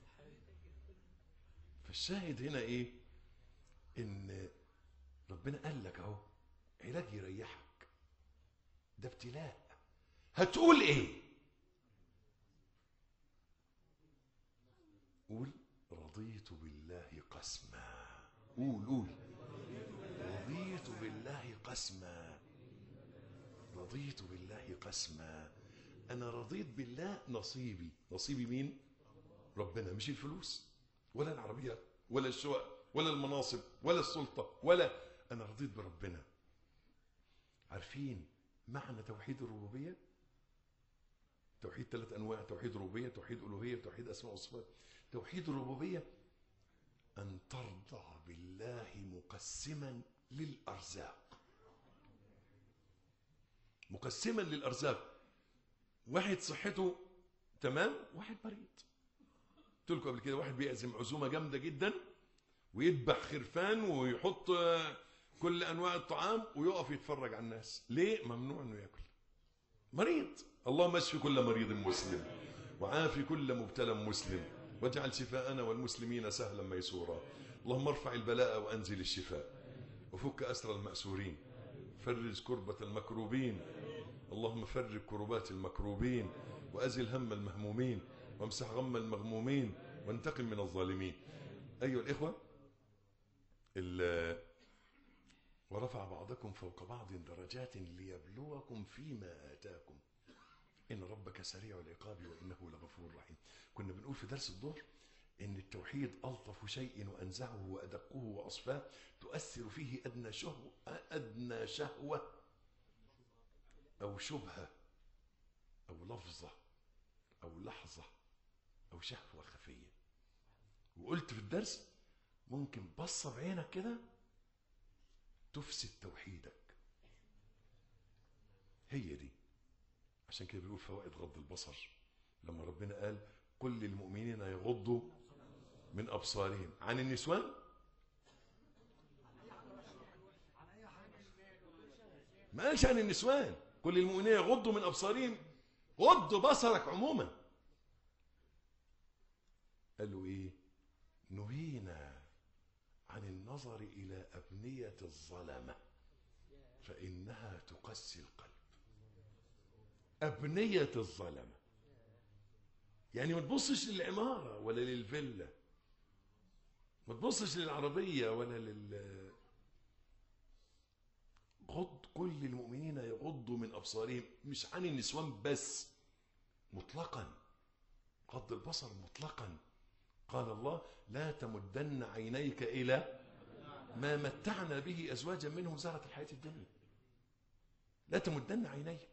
فالشاهد هنا ايه ان ربنا قال لك اهو علاج يريحك ده ابتلاء هتقول ايه قول رضيت بالله قسما قول قول رضيت بالله قسما رضيت بالله قسما انا رضيت بالله نصيبي نصيبي مين ربنا مش الفلوس ولا العربيات ولا الشقق ولا المناصب ولا السلطه ولا انا رضيت بربنا عارفين معنى توحيد الربوبيه توحيد ثلاث انواع توحيد ربوبيه توحيد الوهيه توحيد اسماء وصفات توحيد الربوبيه أن ترضى بالله مقسما للأرزاق مقسما للأرزاق واحد صحته تمام واحد مريض قلت لكم قبل كده واحد بيعزم عزومة جامدة جدا ويذبح خرفان ويحط آه، كل أنواع الطعام ويقف يتفرج على الناس ليه ممنوع أنه يأكل مريض اللهم اشف كل مريض مسلم وعافي كل مبتلى مسلم واجعل شفاءنا والمسلمين سهلا ميسورا اللهم ارفع البلاء وأنزل الشفاء وفك أسر المأسورين فرج كربة المكروبين اللهم فرج كربات المكروبين وأزل هم المهمومين وامسح غم المغمومين وانتقم من الظالمين أيها الإخوة ال- ورفع بعضكم فوق بعض درجات ليبلوكم فيما آتاكم إن ربك سريع العقاب وإنه لغفور رحيم كنا بنقول في درس الظهر إن التوحيد ألطف شيء وأنزعه وأدقه وأصفاه تؤثر فيه أدنى شهوة أدنى شهوة أو شبهة أو لفظة أو لحظة أو شهوة خفية وقلت في الدرس ممكن بصة بعينك كده تفسد توحيدك هي دي عشان كده بيقول فوائد غض البصر لما ربنا قال قل للمؤمنين يغضوا من أبصارهم عن النسوان ما قالش عن النسوان قل للمؤمنين يغضوا من أبصارهم غض بصرك عموما قالوا ايه نهينا عن النظر إلى أبنية الظلمة فإنها تقسي القلب أبنية الظلمة يعني ما تبصش للعمارة ولا للفيلا ما تبصش للعربية ولا لل غض كل المؤمنين يغضوا من أبصارهم مش عن النسوان بس مطلقا غض البصر مطلقا قال الله لا تمدن عينيك إلى ما متعنا به أزواجا منهم زهرة الحياة الدنيا لا تمدن عينيك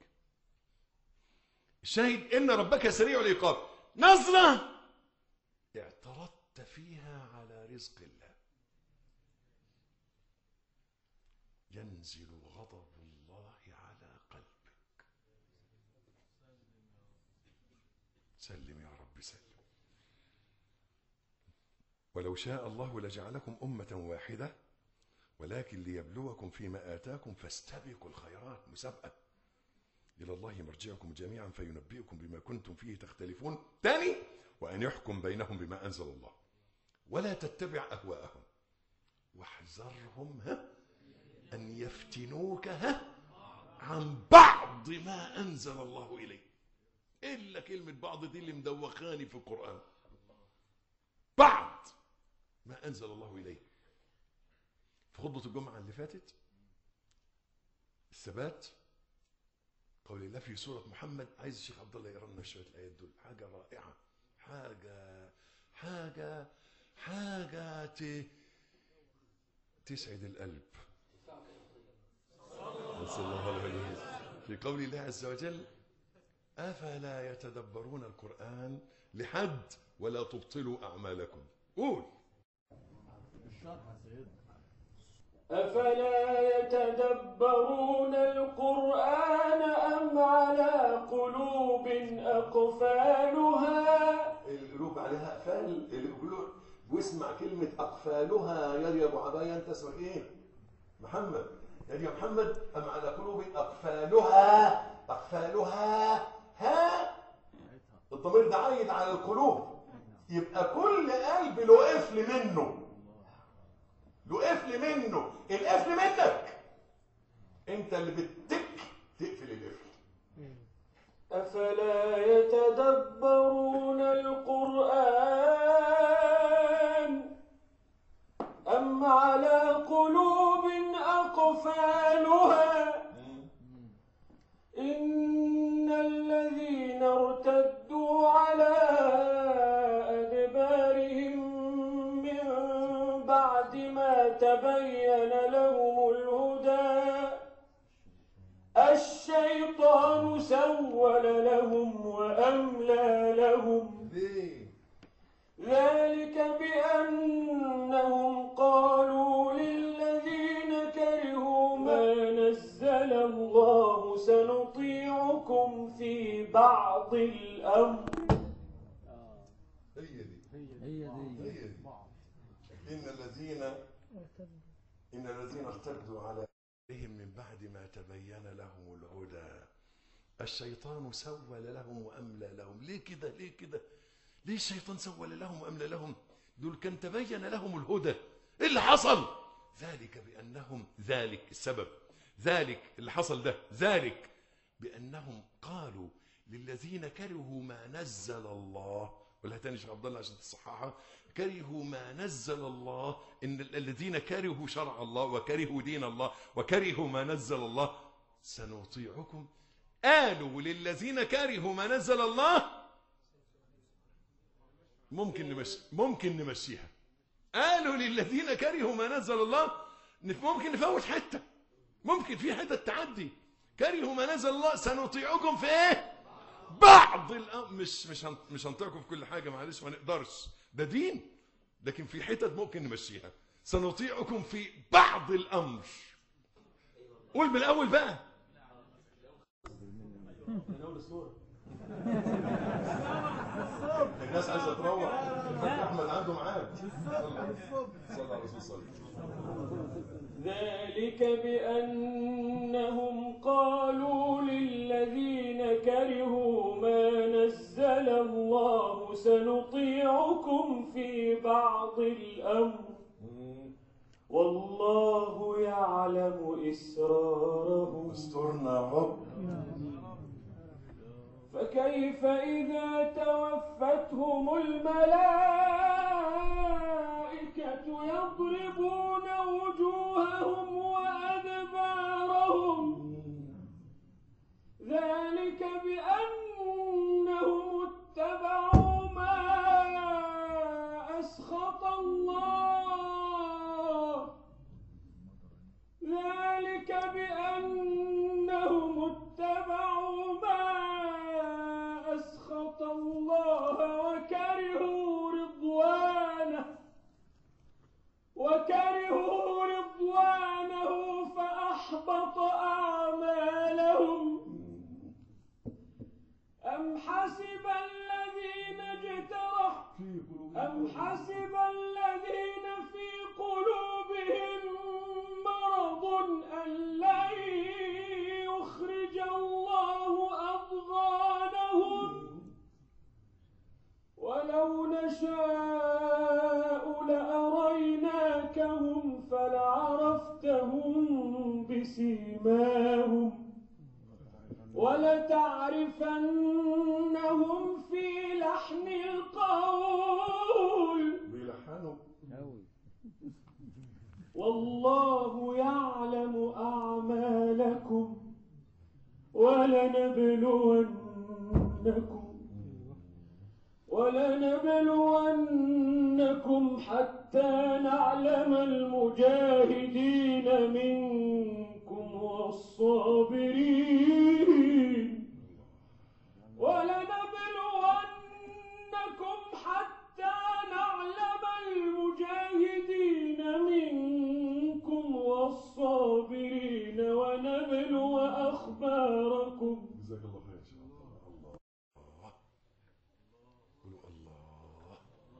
الشاهد إن ربك سريع العقاب نظرة اعترضت فيها على رزق الله ينزل غضب الله على قلبك سلم يا رب سلم ولو شاء الله لجعلكم أمة واحدة ولكن ليبلوكم فيما آتاكم فاستبقوا الخيرات مسابقة إلى الله مرجعكم جميعا فينبئكم بما كنتم فيه تختلفون تاني وأن يحكم بينهم بما أنزل الله ولا تتبع أهواءهم واحذرهم ها أن يفتنوك ها عن بعض ما أنزل الله إليك إلا كلمة بعض دي اللي مدوخاني في القرآن بعض ما أنزل الله إليه في خطبة الجمعة اللي فاتت الثبات قول الله في سورة محمد عايز الشيخ عبد الله يقرا لنا شوية الآيات دول حاجة رائعة حاجة حاجة حاجة ت... تسعد القلب صلى الله عليه وسلم في قول الله عز وجل أفلا يتدبرون القرآن لحد ولا تبطلوا أعمالكم قول أفلا يتدبرون القرآن أم على قلوب أقفالها القلوب عليها أقفال القلوب واسمع كلمة أقفالها يا يا أبو عباية أنت اسمك إيه؟ محمد يا يا محمد أم على قلوب أقفالها أقفالها ها الضمير ده عايد على القلوب يبقى كل قلب له قفل منه له قفل منه القفل منك انت اللي بتك تقفل القفل أفلا يتدبرون القرآن أم على قلوب أقفالها إن الذين ارتدوا على أدبارهم من بعد ما تبين لهم الهدى الشيطان سول لهم وأملى لهم ليه ذلك بأنهم قالوا للذين كرهوا ما نزل الله سنطيعكم في بعض الأمر هي دي هي هي دي دي إن الذين إن الذين ارتدوا على بهم من بعد ما تبين لهم الهدى الشيطان سول لهم وأملى لهم ليه كده ليه كده ليه الشيطان سول لهم وأملى لهم دول كان تبين لهم الهدى إيه اللي حصل ذلك بأنهم ذلك السبب ذلك اللي حصل ده ذلك بأنهم قالوا للذين كرهوا ما نزل الله ولا تاني شيخ عبد الله عشان تصححها كرهوا ما نزل الله ان الذين كرهوا شرع الله وكرهوا دين الله وكرهوا ما نزل الله سنطيعكم قالوا للذين كرهوا ما نزل الله ممكن نمشي ممكن نمشيها قالوا للذين كرهوا ما نزل الله نف- ممكن نفوت حته ممكن في حته تعدي كرهوا ما نزل الله سنطيعكم في ايه بعض الامر مش مش هن- مش هنطيعكم في كل حاجه معلش ما نقدرش ده دين لكن في حتت ممكن نمشيها سنطيعكم في بعض الامر قول من الاول بقى الناس عايزه تروح احمد عنده ميعاد صلى على الرسول صلى ذلك بأنهم قالوا للذين كرهوا ما نزل الله سنطيعكم في بعض الأمر والله يعلم إسرارهم استرنا يا رب فكيف إذا توفتهم الملائكة يضربون وجوههم وأدبارهم ذلك بأنهم اتبعوا ما أسخط الله ذلك بأنهم اتبعوا ما أسخط الله وكرهوا رضوانه وكرهوا رضوانه فأحبط أعمالهم أم حسب الذين اجترحوا أم حسب الذين في قلوبهم مرض أن لن يخرج الله أضغانهم ولو نشاء لأريناكهم فلعرفتهم بسيماهم ولتعرفنهم في لحن القول بيلحنوا والله يعلم أعمالكم ولنبلونكم ولنبلونكم حتى نعلم المجاهدين منكم والصابرين ولنبلونكم حتى نعلم المجاهدين منكم والصابرين ونبلو أخباركم جزاك الله خير يا شيخ الله قولوا الله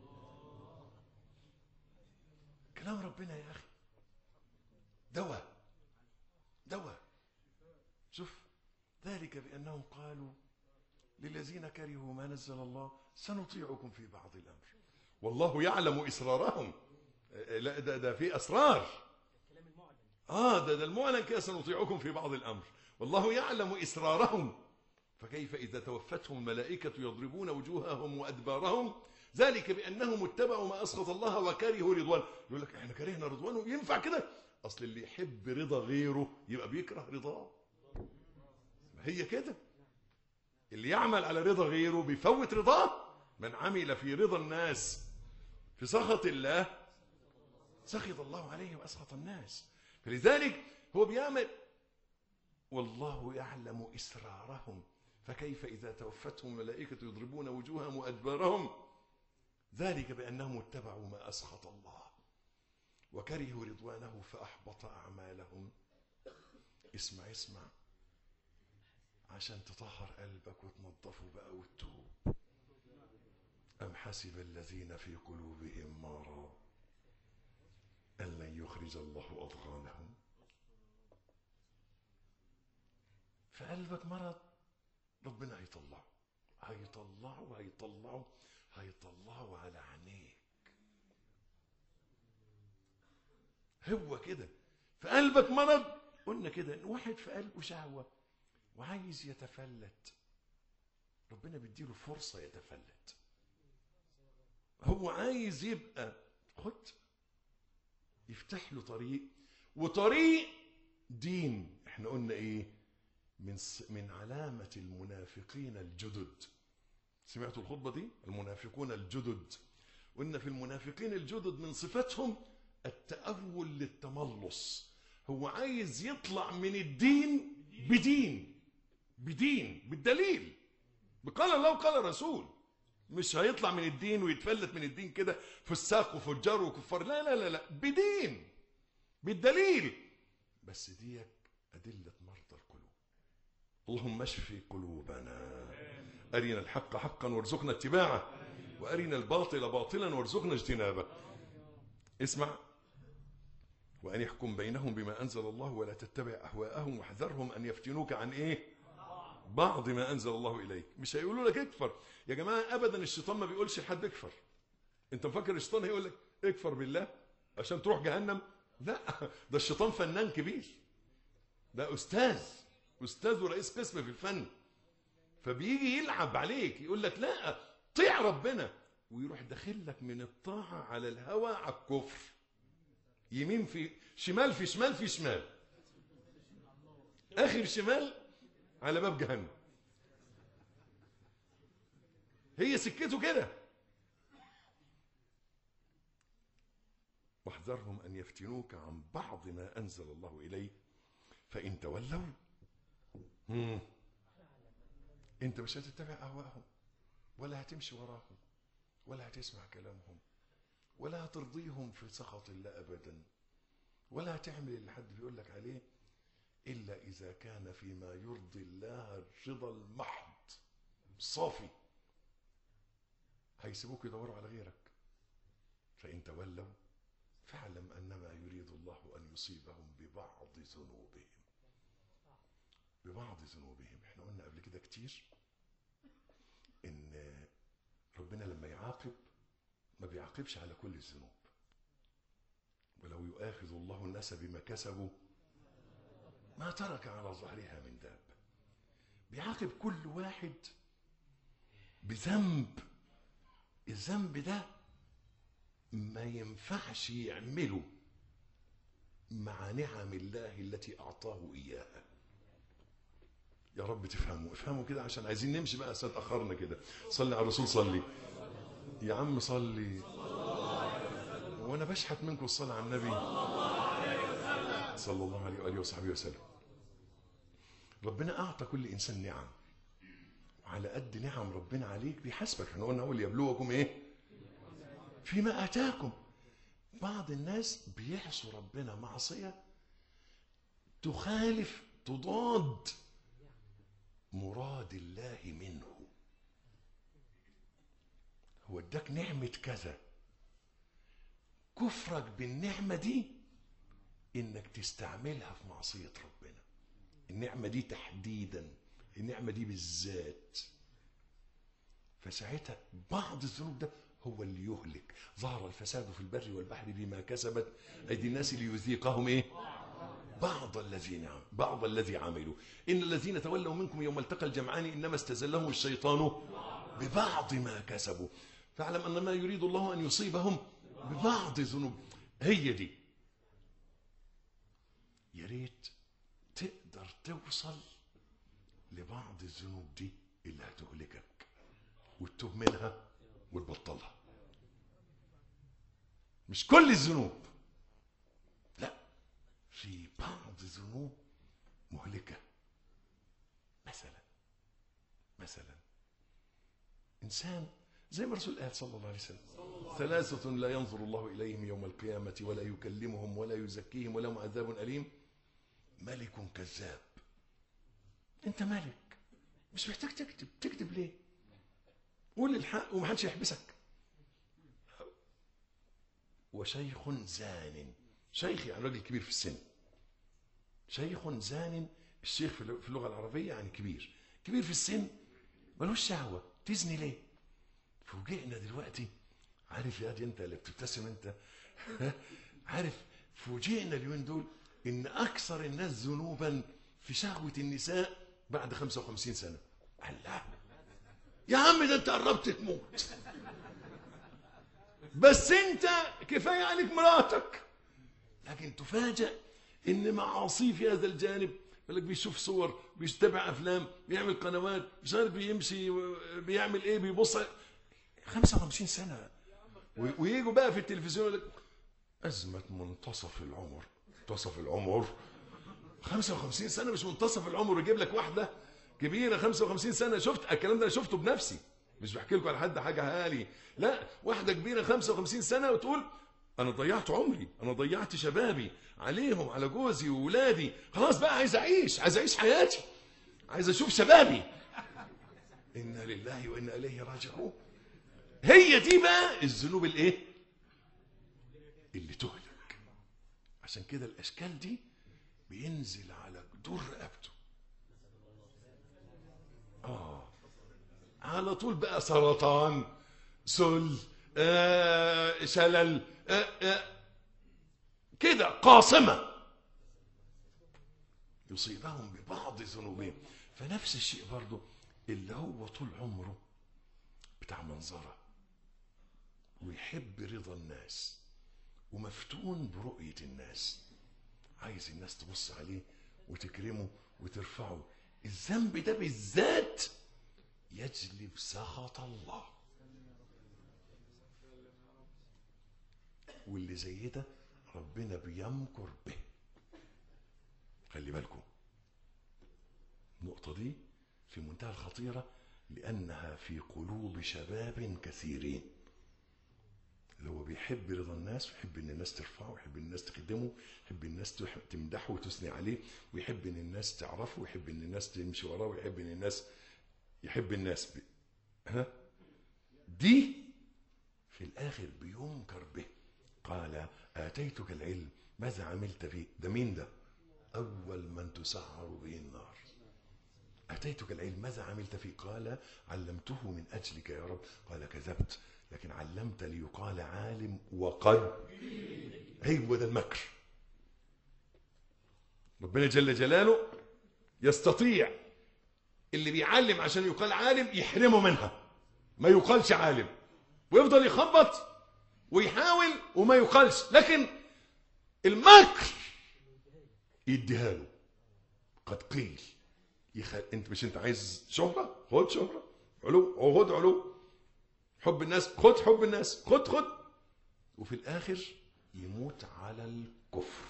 كلام ربنا يا اخي دواء دواء شوف ذلك بانهم قالوا للذين كرهوا ما نزل الله سنطيعكم في بعض الامر والله يعلم اسرارهم آه، لا ده ده في اسرار اه ده ده المعلن كده سنطيعكم في بعض الامر والله يعلم اسرارهم فكيف اذا توفتهم الملائكه يضربون وجوههم وادبارهم ذلك بانهم اتبعوا ما اسخط الله وكرهوا رضوانه يقول لك احنا كرهنا رضوانه ينفع كده اصل اللي يحب رضا غيره يبقى بيكره رضاه ما هي كده اللي يعمل على رضا غيره بيفوت رضاه من عمل في رضا الناس في سخط الله سخط الله عليه واسخط الناس فلذلك هو بيعمل والله يعلم اسرارهم فكيف اذا توفتهم الملائكه يضربون وجوههم وادبارهم ذلك بانهم اتبعوا ما اسخط الله وكرهوا رضوانه فاحبط اعمالهم اسمع اسمع عشان تطهر قلبك وتنظفه بقى وتتوب أم حسب الذين في قلوبهم مرض أن لن يخرج الله أضغانهم في قلبك مرض ربنا هيطلعه هيطلعه هيطلعه هيطلعوا على عينيك هو كده في قلبك مرض قلنا كده ان واحد في قلبه شهوه وعايز يتفلت ربنا بيديله فرصه يتفلت هو عايز يبقى خد يفتح له طريق وطريق دين احنا قلنا ايه من س- من علامه المنافقين الجدد سمعتوا الخطبه دي المنافقون الجدد قلنا في المنافقين الجدد من صفاتهم التأول للتملص هو عايز يطلع من الدين بدين بدين بالدليل قال الله وقال الرسول مش هيطلع من الدين ويتفلت من الدين كده فساق وفجار وكفار لا لا لا لا بدين بالدليل بس ديك أدلة مرضى القلوب اللهم اشف قلوبنا أرنا الحق حقا وارزقنا اتباعه وأرنا الباطل باطلا وارزقنا اجتنابه اسمع وأن يحكم بينهم بما أنزل الله ولا تتبع أهواءهم واحذرهم أن يفتنوك عن إيه بعض ما أنزل الله إليك مش هيقولوا لك اكفر يا جماعة أبدا الشيطان ما بيقولش لحد اكفر أنت مفكر الشيطان هيقول لك اكفر بالله عشان تروح جهنم لا ده الشيطان فنان كبير ده أستاذ أستاذ ورئيس قسم في الفن فبيجي يلعب عليك يقول لك لا طيع ربنا ويروح داخل لك من الطاعة على الهوى على الكفر يمين في شمال في شمال في شمال آخر شمال على باب جهنم هي سكته كده واحذرهم أن يفتنوك عن بعض ما أنزل الله إليك فإن تولوا مم. أنت مش هتتبع أهواءهم ولا هتمشي وراهم ولا هتسمع كلامهم ولا هترضيهم في سخط الله أبدا ولا هتعمل اللي حد بيقول لك عليه إلا إذا كان فيما يرضي الله الرضا المحض صافي هيسيبوك يدوروا على غيرك فإن تولوا فاعلم أنما يريد الله أن يصيبهم ببعض ذنوبهم ببعض ذنوبهم احنا قلنا قبل كده كتير ان ربنا لما يعاقب ما بيعاقبش على كل الذنوب ولو يؤاخذ الله الناس بما كسبوا ما ترك على ظهرها من داب بيعاقب كل واحد بذنب الذنب ده ما ينفعش يعمله مع نعم الله التي أعطاه إياها يا رب تفهموا افهموا كده عشان عايزين نمشي بقى عشان اتأخرنا كده صلي على الرسول صلي يا عم صلي وانا بشحت منكم الصلاة على النبي صلى الله عليه وآله وصحبه وسلم ربنا أعطى كل إنسان نعم وعلى قد نعم ربنا عليك بيحاسبك احنا قلنا أول يبلوكم إيه فيما آتاكم بعض الناس بيعصوا ربنا معصية تخالف تضاد مراد الله منه هو اداك نعمة كذا كفرك بالنعمة دي انك تستعملها في معصية ربنا النعمة دي تحديدا النعمة دي بالذات فساعتها بعض الذنوب ده هو اللي يهلك ظهر الفساد في البر والبحر بما كسبت ايدي الناس ليذيقهم ايه بعض الذين بعض الذي عملوا ان الذين تولوا منكم يوم التقى الجمعان انما استزلهم الشيطان ببعض ما كسبوا فاعلم ان ما يريد الله ان يصيبهم ببعض ذنوب هي دي يا ريت تقدر توصل لبعض الذنوب دي اللي هتهلكك وتتوب منها وتبطلها مش كل الذنوب لا في بعض ذنوب مهلكة مثلا مثلا إنسان زي ما الرسول قال صلى الله عليه وسلم ثلاثة لا ينظر الله إليهم يوم القيامة ولا يكلمهم ولا يزكيهم ولهم عذاب أليم ملك كذاب أنت ملك مش محتاج تكتب تكتب ليه قول الحق ومحدش يحبسك وشيخ زان شيخ يعني راجل كبير في السن شيخ زان الشيخ في اللغة العربية يعني كبير كبير في السن ملوش شهوة تزني ليه فوجئنا دلوقتي عارف يا دي انت اللي بتبتسم انت عارف فوجئنا اليومين دول ان اكثر الناس ذنوبا في شهوه النساء بعد 55 سنه الله يا عم ده انت قربت تموت بس انت كفايه عليك مراتك لكن تفاجأ ان معاصيه في هذا الجانب يقول لك بيشوف صور بيتابع افلام بيعمل قنوات مش عارف بيمشي بيعمل ايه بيبص 55 سنه و- ويجوا بقى في التلفزيون يقول لك ازمه منتصف العمر منتصف العمر 55 سنه مش منتصف العمر يجيب لك واحده كبيره 55 سنه شفت الكلام ده انا شفته بنفسي مش بحكي لكم على حد حاجه هالي لا واحده كبيره 55 سنه وتقول انا ضيعت عمري انا ضيعت شبابي عليهم على جوزي وولادي خلاص بقى عايز اعيش عايز اعيش حياتي عايز اشوف شبابي انا لله وانا اليه راجعون هي دي بقى الذنوب الايه اللي تهلك عشان كده الاشكال دي بينزل على جدور رقبته اه على طول بقى سرطان سل آه شلل آه آه كده قاصمة يصيبهم ببعض ذنوبهم فنفس الشيء برضه اللي هو طول عمره بتاع منظرة ويحب رضا الناس ومفتون برؤية الناس عايز الناس تبص عليه وتكرمه وترفعه الذنب ده بالذات يجلب سخط الله واللي زي ده ربنا بيمكر به خلي بالكم النقطة دي في منتهى الخطيرة لأنها في قلوب شباب كثيرين اللي هو بيحب رضا الناس ويحب ان الناس ترفعه ويحب ان الناس تخدمه ويحب الناس تح- تمدحه وتثني عليه ويحب ان الناس تعرفه ويحب ان الناس تمشي وراه ويحب ان الناس يحب الناس ب... ها دي في الاخر بينكر به قال اتيتك العلم ماذا عملت فيه ده مين ده اول من تسعر به النار اتيتك العلم ماذا عملت فيه قال علمته من اجلك يا رب قال كذبت لكن علمت ليقال عالم وقد هو ده المكر ربنا جل جلاله يستطيع اللي بيعلم عشان يقال عالم يحرمه منها ما يقالش عالم ويفضل يخبط ويحاول وما يقالش لكن المكر يديها له قد قيل يخ... انت مش انت عايز شهرة خد شهرة علو خد علو حب الناس خد حب الناس خد خد وفي الاخر يموت على الكفر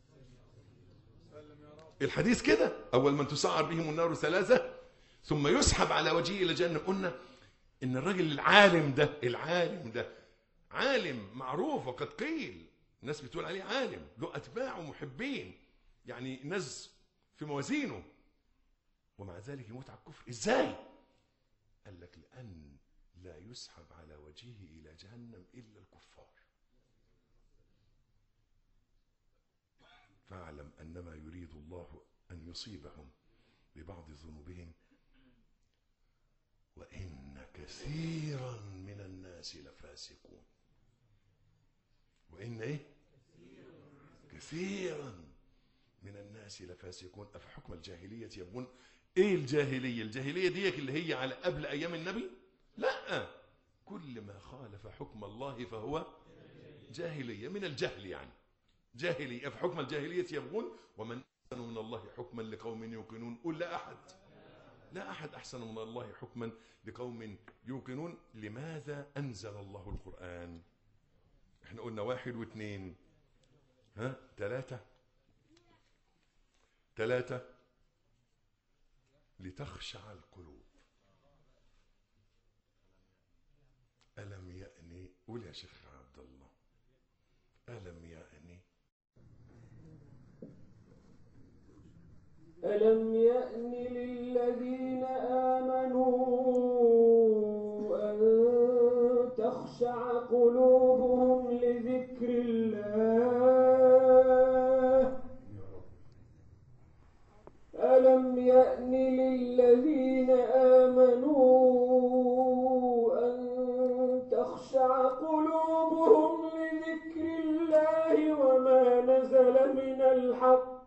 الحديث كده اول من تسعر بهم النار ثلاثه ثم يسحب على وجهه الى جهنم قلنا ان الراجل العالم ده العالم ده عالم معروف وقد قيل الناس بتقول عليه عالم له اتباع ومحبين يعني ناس في موازينه ومع ذلك يموت على الكفر ازاي قال لك لان لا يسحب على وجهه الى جهنم الا الكفار فاعلم انما يريد الله ان يصيبهم ببعض ذنوبهم وان كثيرا من الناس لفاسقون وان ايه كثيرا من الناس لفاسقون افحكم الجاهليه يبغون ايه الجاهليه الجاهليه ديك اللي هي على قبل ايام النبي لا كل ما خالف حكم الله فهو جاهليه من الجهل يعني جاهليه افحكم الجاهليه يبغون ومن احسن من الله حكما لقوم يوقنون قل لا احد لا احد احسن من الله حكما لقوم يوقنون لماذا انزل الله القران احنا قلنا واحد واثنين ها ثلاثه ثلاثة لتخشع القلوب ألم يأني قول يا شيخ عبد الله ألم يأني ألم يأن للذين آمنوا أن تخشع قلوبهم لذكر الله ألم يأن للذين آمنوا أن نزل من الحق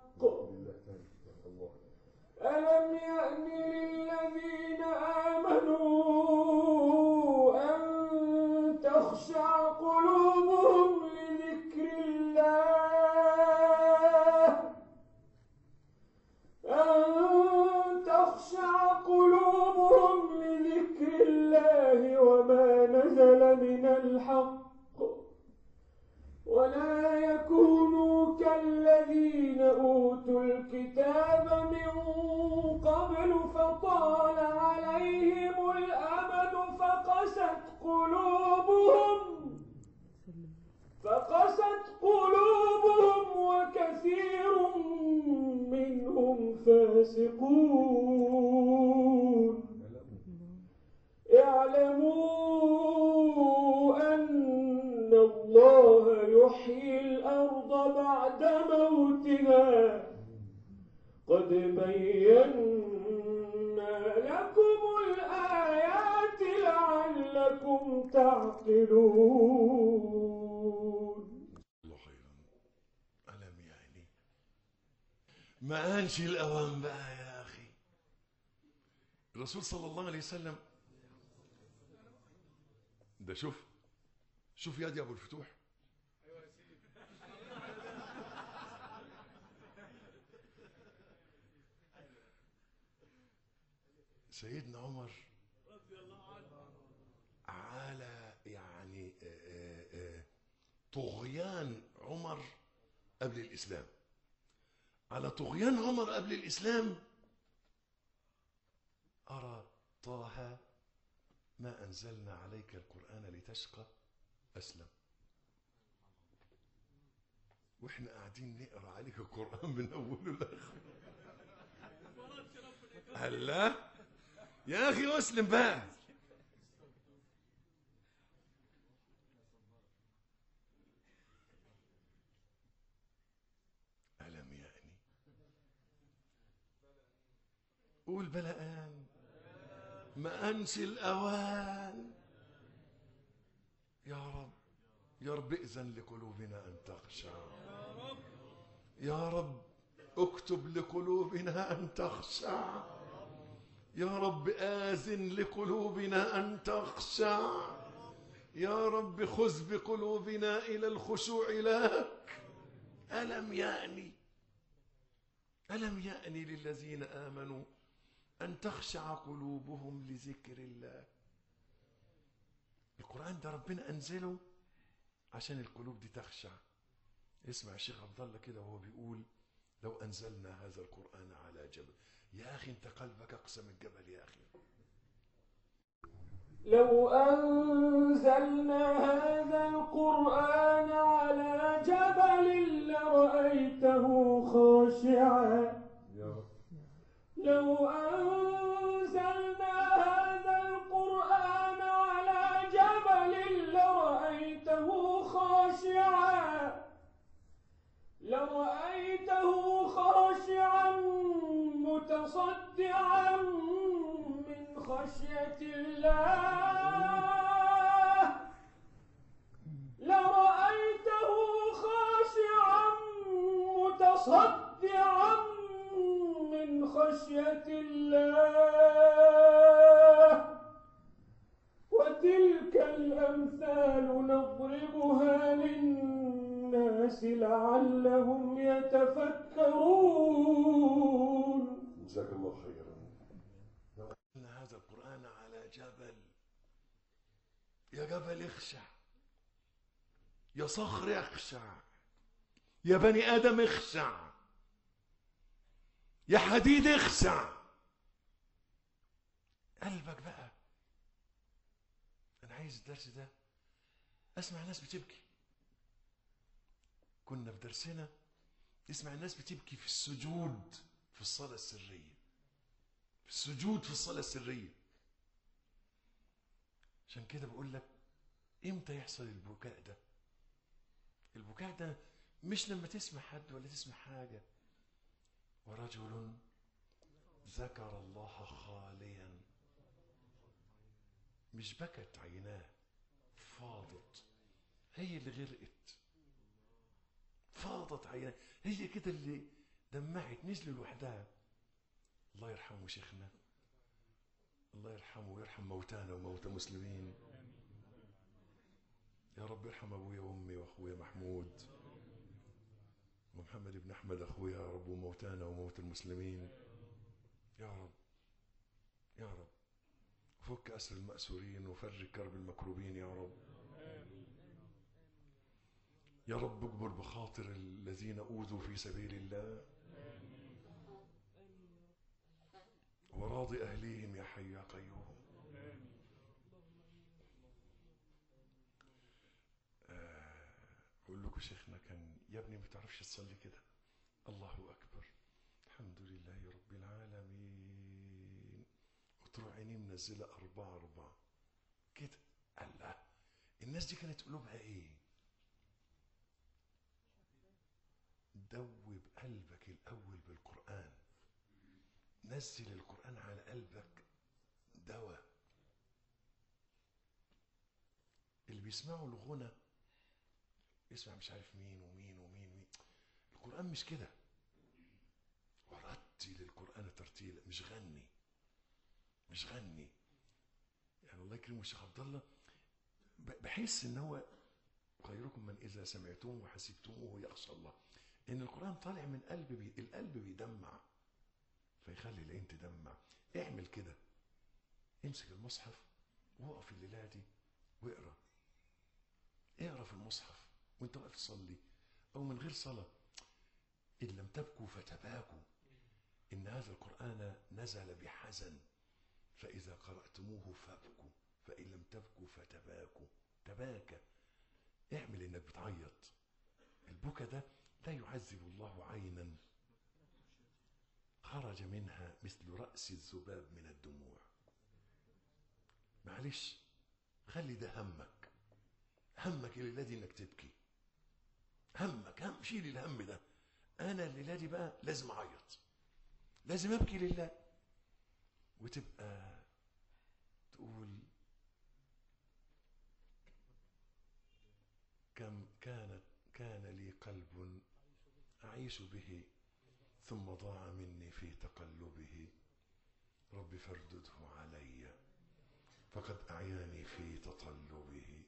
ألم يأن للذين آمنوا أن تخشع قلوبهم لذكر الله أن تخشع قلوبهم لذكر الله وما نزل من الحق ولا يكونوا كالذين أوتوا الكتاب من قبل فطال عليهم الأمد فقست قلوبهم فقست قلوبهم وكثير منهم فاسقون اعلموا أن الله يحيي الأرض بعد موتها قد بينا لكم الآيات لعلكم تعقلون الله خيرا ألم يعني ما أنش الأوان بقى يا أخي الرسول صلى الله عليه وسلم ده شوف شوف يا دي أبو الفتوح سيدنا عمر على يعني آه، آه، آه، طغيان عمر قبل الإسلام على طغيان عمر قبل الإسلام أرى طه ما أنزلنا عليك القرآن لتشقى أسلم وإحنا قاعدين نقرأ عليك القرآن من أوله لآخره هلا يا أخي أسلم بقى ألم يأني قول بلا آن ما أنسي الأوان يا رب يا رب ائذن لقلوبنا أن تخشع يا رب اكتب لقلوبنا أن تخشع يا رب آذن لقلوبنا أن تخشع يا رب خذ بقلوبنا إلى الخشوع لك ألم يأني ألم يأني للذين آمنوا أن تخشع قلوبهم لذكر الله القرآن ده ربنا أنزله عشان القلوب دي تخشع اسمع الشيخ عبد الله كده وهو بيقول لو أنزلنا هذا القرآن على جبل يا أخي أنت قلبك أقسى من الجبل يا أخي لو أنزلنا هذا القرآن على جبل لرأيته خاشعا لو أنزلنا هذا القرآن على جبل لرأيته خاشعا لرأيته خاشعا متصدعا من خشية الله لرأيته خاشعا متصدعا من خشية الله وتلك الأمثال نضربها للناس لعلهم يتفكرون جزاك الله خيرا أن هذا القرآن على جبل يا جبل اخشع يا صخر اخشع يا بني آدم اخشع يا حديد اخشع قلبك بقى أنا عايز الدرس ده أسمع ناس بتبكي كنا في درسنا نسمع الناس بتبكي في السجود في الصلاة السرية في السجود في الصلاة السرية عشان كده بقول لك امتى يحصل البكاء ده البكاء ده مش لما تسمع حد ولا تسمع حاجة ورجل ذكر الله خاليا مش بكت عيناه فاضت هي اللي غرقت فاضت فاضت عيناه هي كده اللي دمعت نزل لوحدها الله يرحمه شيخنا الله يرحمه ويرحم موتانا وموتى المسلمين يا رب ارحم ابويا وامي واخويا محمود ومحمد بن احمد اخويا يا رب وموتانا وموتى المسلمين يا رب يا رب فك اسر الماسورين وفرج كرب المكروبين يا رب يا رب اجبر بخاطر الذين اوذوا في سبيل الله وراض اهليهم يا حي يا قيوم آه، اقول لكم شيخنا كان يا ابني ما تعرفش تصلي كده الله اكبر الحمد لله رب العالمين وتروح عينيه منزله اربعه اربعه كده الله الناس دي كانت قلوبها ايه دوب قلبك الاول بالقران نزل القران على قلبك دواء اللي بيسمعوا الغنى يسمع مش عارف مين ومين ومين ومين القرآن مش كده ورتل القرآن ترتيلا مش غني مش غني يعني الله يكرمه الشيخ عبد الله ب- بحس ان هو خيركم من اذا سمعتم وحسبتموه يخشى الله ان القرآن طالع من قلب بي القلب بيدمع فيخلي العين تدمع اعمل كده امسك المصحف وقف الليله دي واقرا اقرا في المصحف وانت واقف تصلي او من غير صلاه ان لم تبكوا فتباكوا ان هذا القران نزل بحزن فاذا قراتموه فابكوا فان لم تبكوا فتباكوا تباكى اعمل انك بتعيط البكا ده لا يعذب الله عينا خرج منها مثل راس الذباب من الدموع معلش خلي ده همك همك الليله دي انك تبكي همك هم شيل الهم ده انا الليله دي بقى لازم اعيط لازم ابكي لله وتبقى تقول كم كانت كان لي قلب اعيش به ثم ضاع مني في تقلبه رب فاردده علي فقد اعياني في تطلبه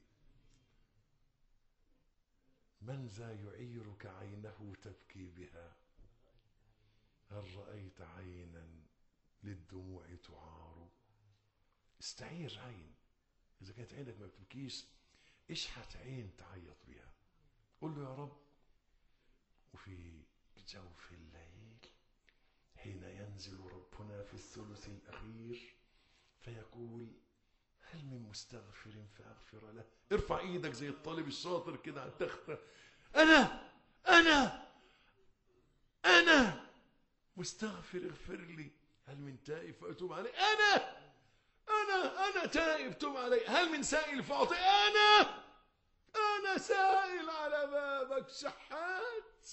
من ذا يعيرك عينه تبكي بها هل رأيت عينا للدموع تعار استعير عين إذا كانت عينك ما بتبكيش اشحت عين تعيط بها قل له يا رب وفي جوف الليل حين ينزل ربنا في الثلث الأخير فيقول هل من مستغفر فأغفر له ارفع ايدك زي الطالب الشاطر كده على التختة أنا أنا أنا مستغفر اغفر لي هل من تائب فأتوب عليه أنا أنا أنا تائب توب علي هل من سائل فأعطي أنا أنا سائل على بابك شحات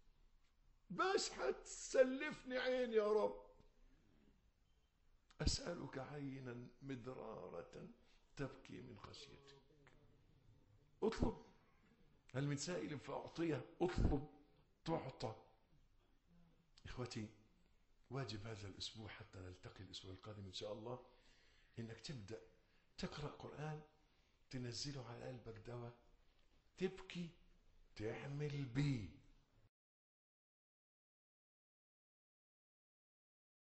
بشحت سلفني عين يا رب أسألك عينا مدرارة تبكي من خشيتك اطلب هل من سائل فأعطيه اطلب تعطى إخوتي واجب هذا الأسبوع حتى نلتقي الأسبوع القادم إن شاء الله إنك تبدأ تقرأ قرآن تنزله على قلبك دواء تبكي تعمل بيه